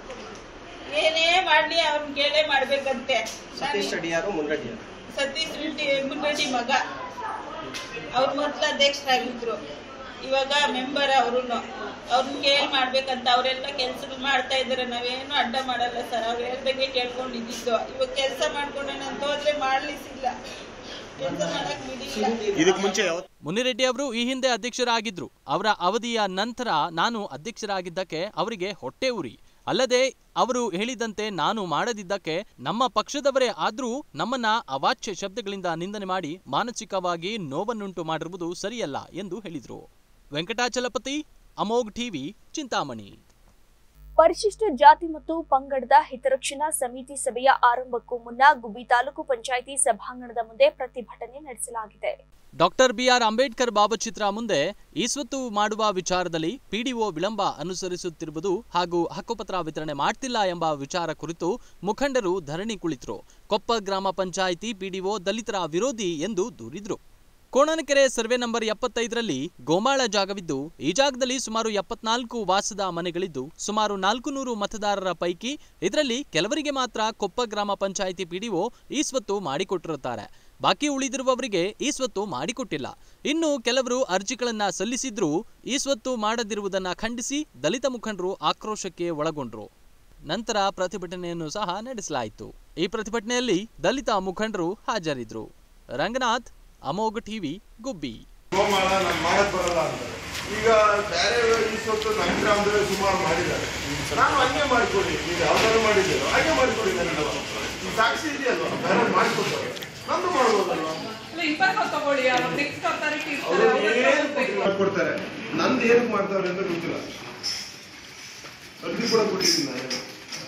ಏನೇ ಮಾಡ್ಲಿ ಅವ್ರನ್ನ ಕೇಳೇ ಮಾಡ್ಬೇಕಂತೆ ಸತೀಶ್ ರೆಡ್ಡಿ ಯಾರು ಮುನ್ರೆಡ್ಡಿ ಯಾರು ಸತೀಶ್ ರೆಡ್ಡಿ ಮುನ್ರೆಡ್ಡಿ ಮಗ ಅವ್ರ ಮೊದ್ಲು ಅಧ್ಯಕ್ಷರಾಗಿದ್ರು ಇವಾಗ ಮೆಂಬರ್ ಅವರು ಅವ್ರನ್ನ ಕೇಳಿ ಮಾಡ್ಬೇಕಂತ ಅವರೆಲ್ಲ ಕೆಲ್ಸಗಳು ಮಾಡ್ತಾ ಇದಾರೆ ನಾವೇನು ಅಡ್ಡ ಮಾಡಲ್ಲ ಸರ್ ಅವ್ರು ಹೇಳ್ದಂಗೆ ಕೇಳ್ಕೊಂಡಿದ್ದು ಇವಾಗ ಕೆಲಸ ಮಾಡ್ಕೊಂಡೇನೆ ಅಂತ ಹೋದ್ರೆ ಮಾಡ್ಲಿಸಿಲ್ಲ ಕೆಲಸ ಮಾಡಕ್ ಬಿಡಿಲ್ಲ ಇದಕ್ಕೆ ಮುಂಚೆ ಯಾವ ಮುನಿರೆಡ್ಡಿ ಅವರು ಈ ಹಿಂದೆ ಅಧ್ಯಕ್ಷರಾಗಿದ್ರು ಅವರ ಅವಧಿಯ ನಂತರ ನಾನು ಅಧ್ಯಕ್ಷರಾಗಿದ್ದಕ್ಕೆ ಅವರಿಗೆ ಹೊಟ್ಟೆ ಉರಿ ಅಲ್ಲದೆ ಅವರು ಹೇಳಿದಂತೆ ನಾನು ಮಾಡದಿದ್ದಕ್ಕೆ ನಮ್ಮ ಪಕ್ಷದವರೇ ಆದ್ರೂ ನಮ್ಮನ್ನ ಅವಾಚ್ಯ ಶಬ್ದಗಳಿಂದ ನಿಂದನೆ ಮಾಡಿ ಮಾನಸಿಕವಾಗಿ ನೋವನ್ನುಂಟು ಮಾಡಿರುವುದು ಸರಿಯಲ್ಲ ಎಂದು ಹೇಳಿದರು ವೆಂಕಟಾಚಲಪತಿ ಅಮೋಘ್ ಟಿವಿ ಚಿಂತಾಮಣಿ ಪರಿಶಿಷ್ಟ ಜಾತಿ ಮತ್ತು ಪಂಗಡದ ಹಿತರಕ್ಷಣಾ ಸಮಿತಿ ಸಭೆಯ ಆರಂಭಕ್ಕೂ ಮುನ್ನ ಗುಬ್ಬಿ ತಾಲೂಕು ಪಂಚಾಯಿತಿ ಸಭಾಂಗಣದ ಮುಂದೆ ಪ್ರತಿಭಟನೆ ನಡೆಸಲಾಗಿದೆ ಡಾಕ್ಟರ್ ಬಿಆರ್ ಅಂಬೇಡ್ಕರ್ ಭಾವಚಿತ್ರ ಮುಂದೆ ಈಸ್ವತ್ತು ಮಾಡುವ ವಿಚಾರದಲ್ಲಿ ಪಿಡಿಒ ವಿಳಂಬ ಅನುಸರಿಸುತ್ತಿರುವುದು ಹಾಗೂ ಹಕ್ಕುಪತ್ರ ವಿತರಣೆ ಮಾಡ್ತಿಲ್ಲ ಎಂಬ ವಿಚಾರ ಕುರಿತು ಮುಖಂಡರು ಧರಣಿ ಕುಳಿತರು ಕೊಪ್ಪ ಗ್ರಾಮ ಪಂಚಾಯಿತಿ ಪಿಡಿಒ ದಲಿತರ ವಿರೋಧಿ ಎಂದು ದೂರಿದ್ರು ಕೋಣನಕೆರೆ ಸರ್ವೆ ನಂಬರ್ ಎಪ್ಪತ್ತೈದರಲ್ಲಿ ಗೋಮಾಳ ಜಾಗವಿದ್ದು ಈ ಜಾಗದಲ್ಲಿ ಸುಮಾರು ಎಪ್ಪತ್ನಾಲ್ಕು ವಾಸದ ಮನೆಗಳಿದ್ದು ಸುಮಾರು ನಾಲ್ಕು ನೂರು ಮತದಾರರ ಪೈಕಿ ಇದರಲ್ಲಿ ಕೆಲವರಿಗೆ ಮಾತ್ರ ಕೊಪ್ಪ ಗ್ರಾಮ ಪಂಚಾಯಿತಿ ಪಿಡಿಒ ಈ ಸ್ವತ್ತು ಮಾಡಿಕೊಟ್ಟಿರುತ್ತಾರೆ ಬಾಕಿ ಉಳಿದಿರುವವರಿಗೆ ಈ ಸ್ವತ್ತು ಮಾಡಿಕೊಟ್ಟಿಲ್ಲ ಇನ್ನು ಕೆಲವರು ಅರ್ಜಿಗಳನ್ನ ಸಲ್ಲಿಸಿದ್ರೂ ಈ ಸ್ವತ್ತು ಮಾಡದಿರುವುದನ್ನ ಖಂಡಿಸಿ ದಲಿತ ಮುಖಂಡರು ಆಕ್ರೋಶಕ್ಕೆ ಒಳಗೊಂಡ್ರು ನಂತರ ಪ್ರತಿಭಟನೆಯನ್ನು ಸಹ ನಡೆಸಲಾಯಿತು ಈ ಪ್ರತಿಭಟನೆಯಲ್ಲಿ ದಲಿತ ಮುಖಂಡರು ಹಾಜರಿದ್ರು ರಂಗನಾಥ್ ಅಮೋಘ ಟಿವಿ ಗುಬ್ಬಿ ಗೋಮಾಳ ನಾನು ಮಾಡಕ್ ಬರಲ್ಲ ಅಂತಾರೆ ಈಗ ಬೇರೆ ಈ ಸ್ವತ್ತು ನಮ್ಮ ಗ್ರಾಮದಲ್ಲಿ ಸುಮಾರು ಮಾಡಿದ್ದಾರೆ ನಾನು ಹಂಗೆ ಮಾಡ್ಕೊಡಿ ನೀವು ಯಾವ್ದಾದ್ರು ಮಾಡಿದ್ದೀರೋ ಹಾಗೆ ಮಾಡ್ಕೊಡಿ ನನಗೆ ಈ ಸಾಕ್ಷಿ ಇದೆಯಲ್ವಾ ಬೇರೆ ಮಾಡ್ಕೊಡ್ತಾರೆ ನಂದು ಮಾಡ್ಬೋದಲ್ವಾ ತಗೊಳ್ಳಿ ಅವ್ರು ನೆಕ್ಸ್ಟ್ ಅಥಾರಿಟಿ ಅವರು ಏನು ಮಾಡ್ಕೊಡ್ತಾರೆ ನಂದು ಏನಕ್ಕೆ ಮಾಡ್ತಾರೆ ಅಂತ ಗೊತ್ತಿಲ್ಲ ಅರ್ಜಿ ಕೂಡ ಕೊಟ್ಟಿದ್ದೀನಿ ನಾನು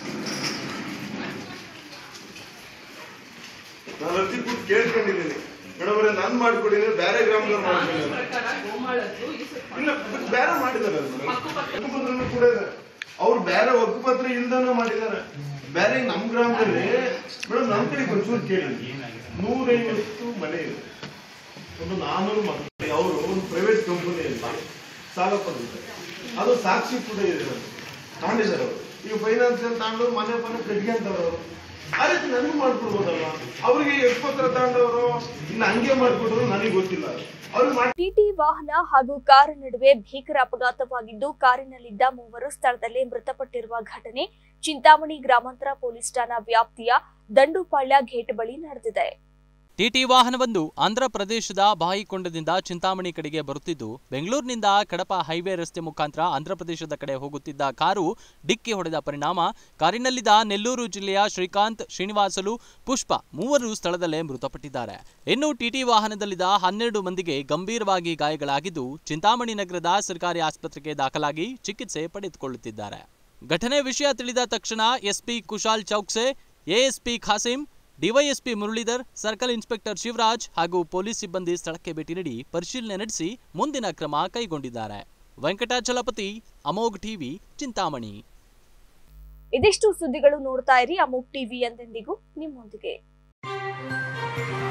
ನಾನು ಅರ್ಜಿ ಕೊಟ್ಟು ಕೇಳ್ಕೊಂಡಿದ್ದೀನಿ ಮೇಡಮ್ ನಾನು ಮಾಡ್ಕೊಡಿ ಅಂದ್ರೆ ಬೇರೆ ಗ್ರಾಮದವ್ರು ಮಾಡ್ತೀನಿ ಪ್ರಕಾರ ಗೋಮಾಳದ್ದು ಈ ಇಲ್ಲ but ಬೇರೆ ಮಾಡಿದ್ದಾರೆ ಹಕ್ಕುಪತ್ರನೂ ಕೂಡ ಇದೆ ಅವ್ರು ಬೇರೆ ಹಕ್ಕುಪತ್ರ ಇಲ್ದಾನ ಮಾಡಿದ್ದಾರೆ ಬೇರೆ ನಮ್ ಗ್ರಾಮದಲ್ಲಿ ಮೇಡಮ್ ನಮ್ ಕಡೆ ಒಂಚೂರು ಕೇಳಿ ನೂರೈವತ್ತು ಮನೆ ಇದೆ ಒಂದು ನಾನೂರು ಮಕ್ಕಳು ಅವರು ಒಂದು ಪ್ರೈವೇಟ್ ಕಂಪನಿಯಲ್ಲಿ ಸಾಲ ಪಡೆದಿದ್ದಾರೆ ಅದು ಸಾಕ್ಷಿ ಕೂಡ ಇದೆ ತಗೊಂಡಿದ್ದಾರೆ ಅವರು ಈಗ ಫೈನಾನ್ಸಿಯಲ್ ತಗೊಂಡು ಮನೆ ಮನೆ ಕಟ್ಕೊಂತಾರೆ ಅವರು ಆ ರೀತಿ ನನಗೂ ಮಾಡ್ಕೊಡ್ಬೋದಲ್ವಾ ಅವ್ರಿಗೆ ಎಷ್ಟೋತ್ತರ ತಗೊಂಡವರು ಇನ್ನು ಹಂಗೆ ಮಾಡ್ಕೊಟ್ರು ನನಗೆ ಗೊತ್ತಿಲ್ಲ ಅವ್ರಿಗೆ ಮಾಡಿ ಟಿಟಿ ವಾಹನ ಹಾಗೂ ಕಾರು ನಡುವೆ ಭೀಕರ ಅಪಘಾತವಾಗಿದ್ದು ಕಾರಿನಲ್ಲಿದ್ದ ಮೂವರು ಸ್ಥಳದಲ್ಲೇ ಮೃತಪಟ್ಟಿರುವ ಘಟನೆ ಚಿಂತಾಮಣಿ ಗ್ರಾಮಾಂತರ ಪೊಲೀಸ್ ಠಾಣಾ ವ್ಯಾಪ್ತಿಯ ದಂಡುಪಾಳ್ಯ ಗೇಟ್ ಬಳಿ ನಡೆದಿದೆ ಟಿಟಿ ವಾಹನವೊಂದು ಆಂಧ್ರ ಪ್ರದೇಶದ ಬಾಯಿಕೊಂಡದಿಂದ ಚಿಂತಾಮಣಿ ಕಡೆಗೆ ಬರುತ್ತಿದ್ದು ಬೆಂಗಳೂರಿನಿಂದ ಕಡಪ ಹೈವೇ ರಸ್ತೆ ಮುಖಾಂತರ ಆಂಧ್ರ ಪ್ರದೇಶದ ಕಡೆ ಹೋಗುತ್ತಿದ್ದ ಕಾರು ಡಿಕ್ಕಿ ಹೊಡೆದ ಪರಿಣಾಮ ಕಾರಿನಲ್ಲಿದ್ದ ನೆಲ್ಲೂರು ಜಿಲ್ಲೆಯ ಶ್ರೀಕಾಂತ್ ಶ್ರೀನಿವಾಸಲು ಪುಷ್ಪ ಮೂವರು ಸ್ಥಳದಲ್ಲೇ ಮೃತಪಟ್ಟಿದ್ದಾರೆ ಇನ್ನು ಟಿಟಿ ವಾಹನದಲ್ಲಿದ್ದ ಹನ್ನೆರಡು ಮಂದಿಗೆ ಗಂಭೀರವಾಗಿ ಗಾಯಗಳಾಗಿದ್ದು ಚಿಂತಾಮಣಿ ನಗರದ ಸರ್ಕಾರಿ ಆಸ್ಪತ್ರೆಗೆ ದಾಖಲಾಗಿ ಚಿಕಿತ್ಸೆ ಪಡೆದುಕೊಳ್ಳುತ್ತಿದ್ದಾರೆ ಘಟನೆ ವಿಷಯ ತಿಳಿದ ತಕ್ಷಣ SP Kushal Chowksey ASP Khasim DYSP Muralidhar circle inspector Shivraj ಹಾಗೂ ಪೊಲೀಸ್ ಸಿಬ್ಬಂದಿ ಸ್ಥಳಕ್ಕೆ ಭೇಟಿ ನೀಡಿ ಪರಿಶೀಲನೆ ನಡೆಸಿ ಮುಂದಿನ ಕ್ರಮ ಕೈಗೊಂಡಿದ್ದಾರೆ ವೆಂಕಟಾಚಲಪತಿ ಅಮೋಘ್ ಟಿವಿ ಚಿಂತಾಮಣಿ ಇದಿಷ್ಟು ಸುದ್ದಿಗಳು ನೋಡ್ತಾ ಇರಿ ಅಮೋಕ್ ಟಿವಿ ಎಂದೆಂದಿಗೂ ನಿಮ್ಮೊಂದಿಗೆ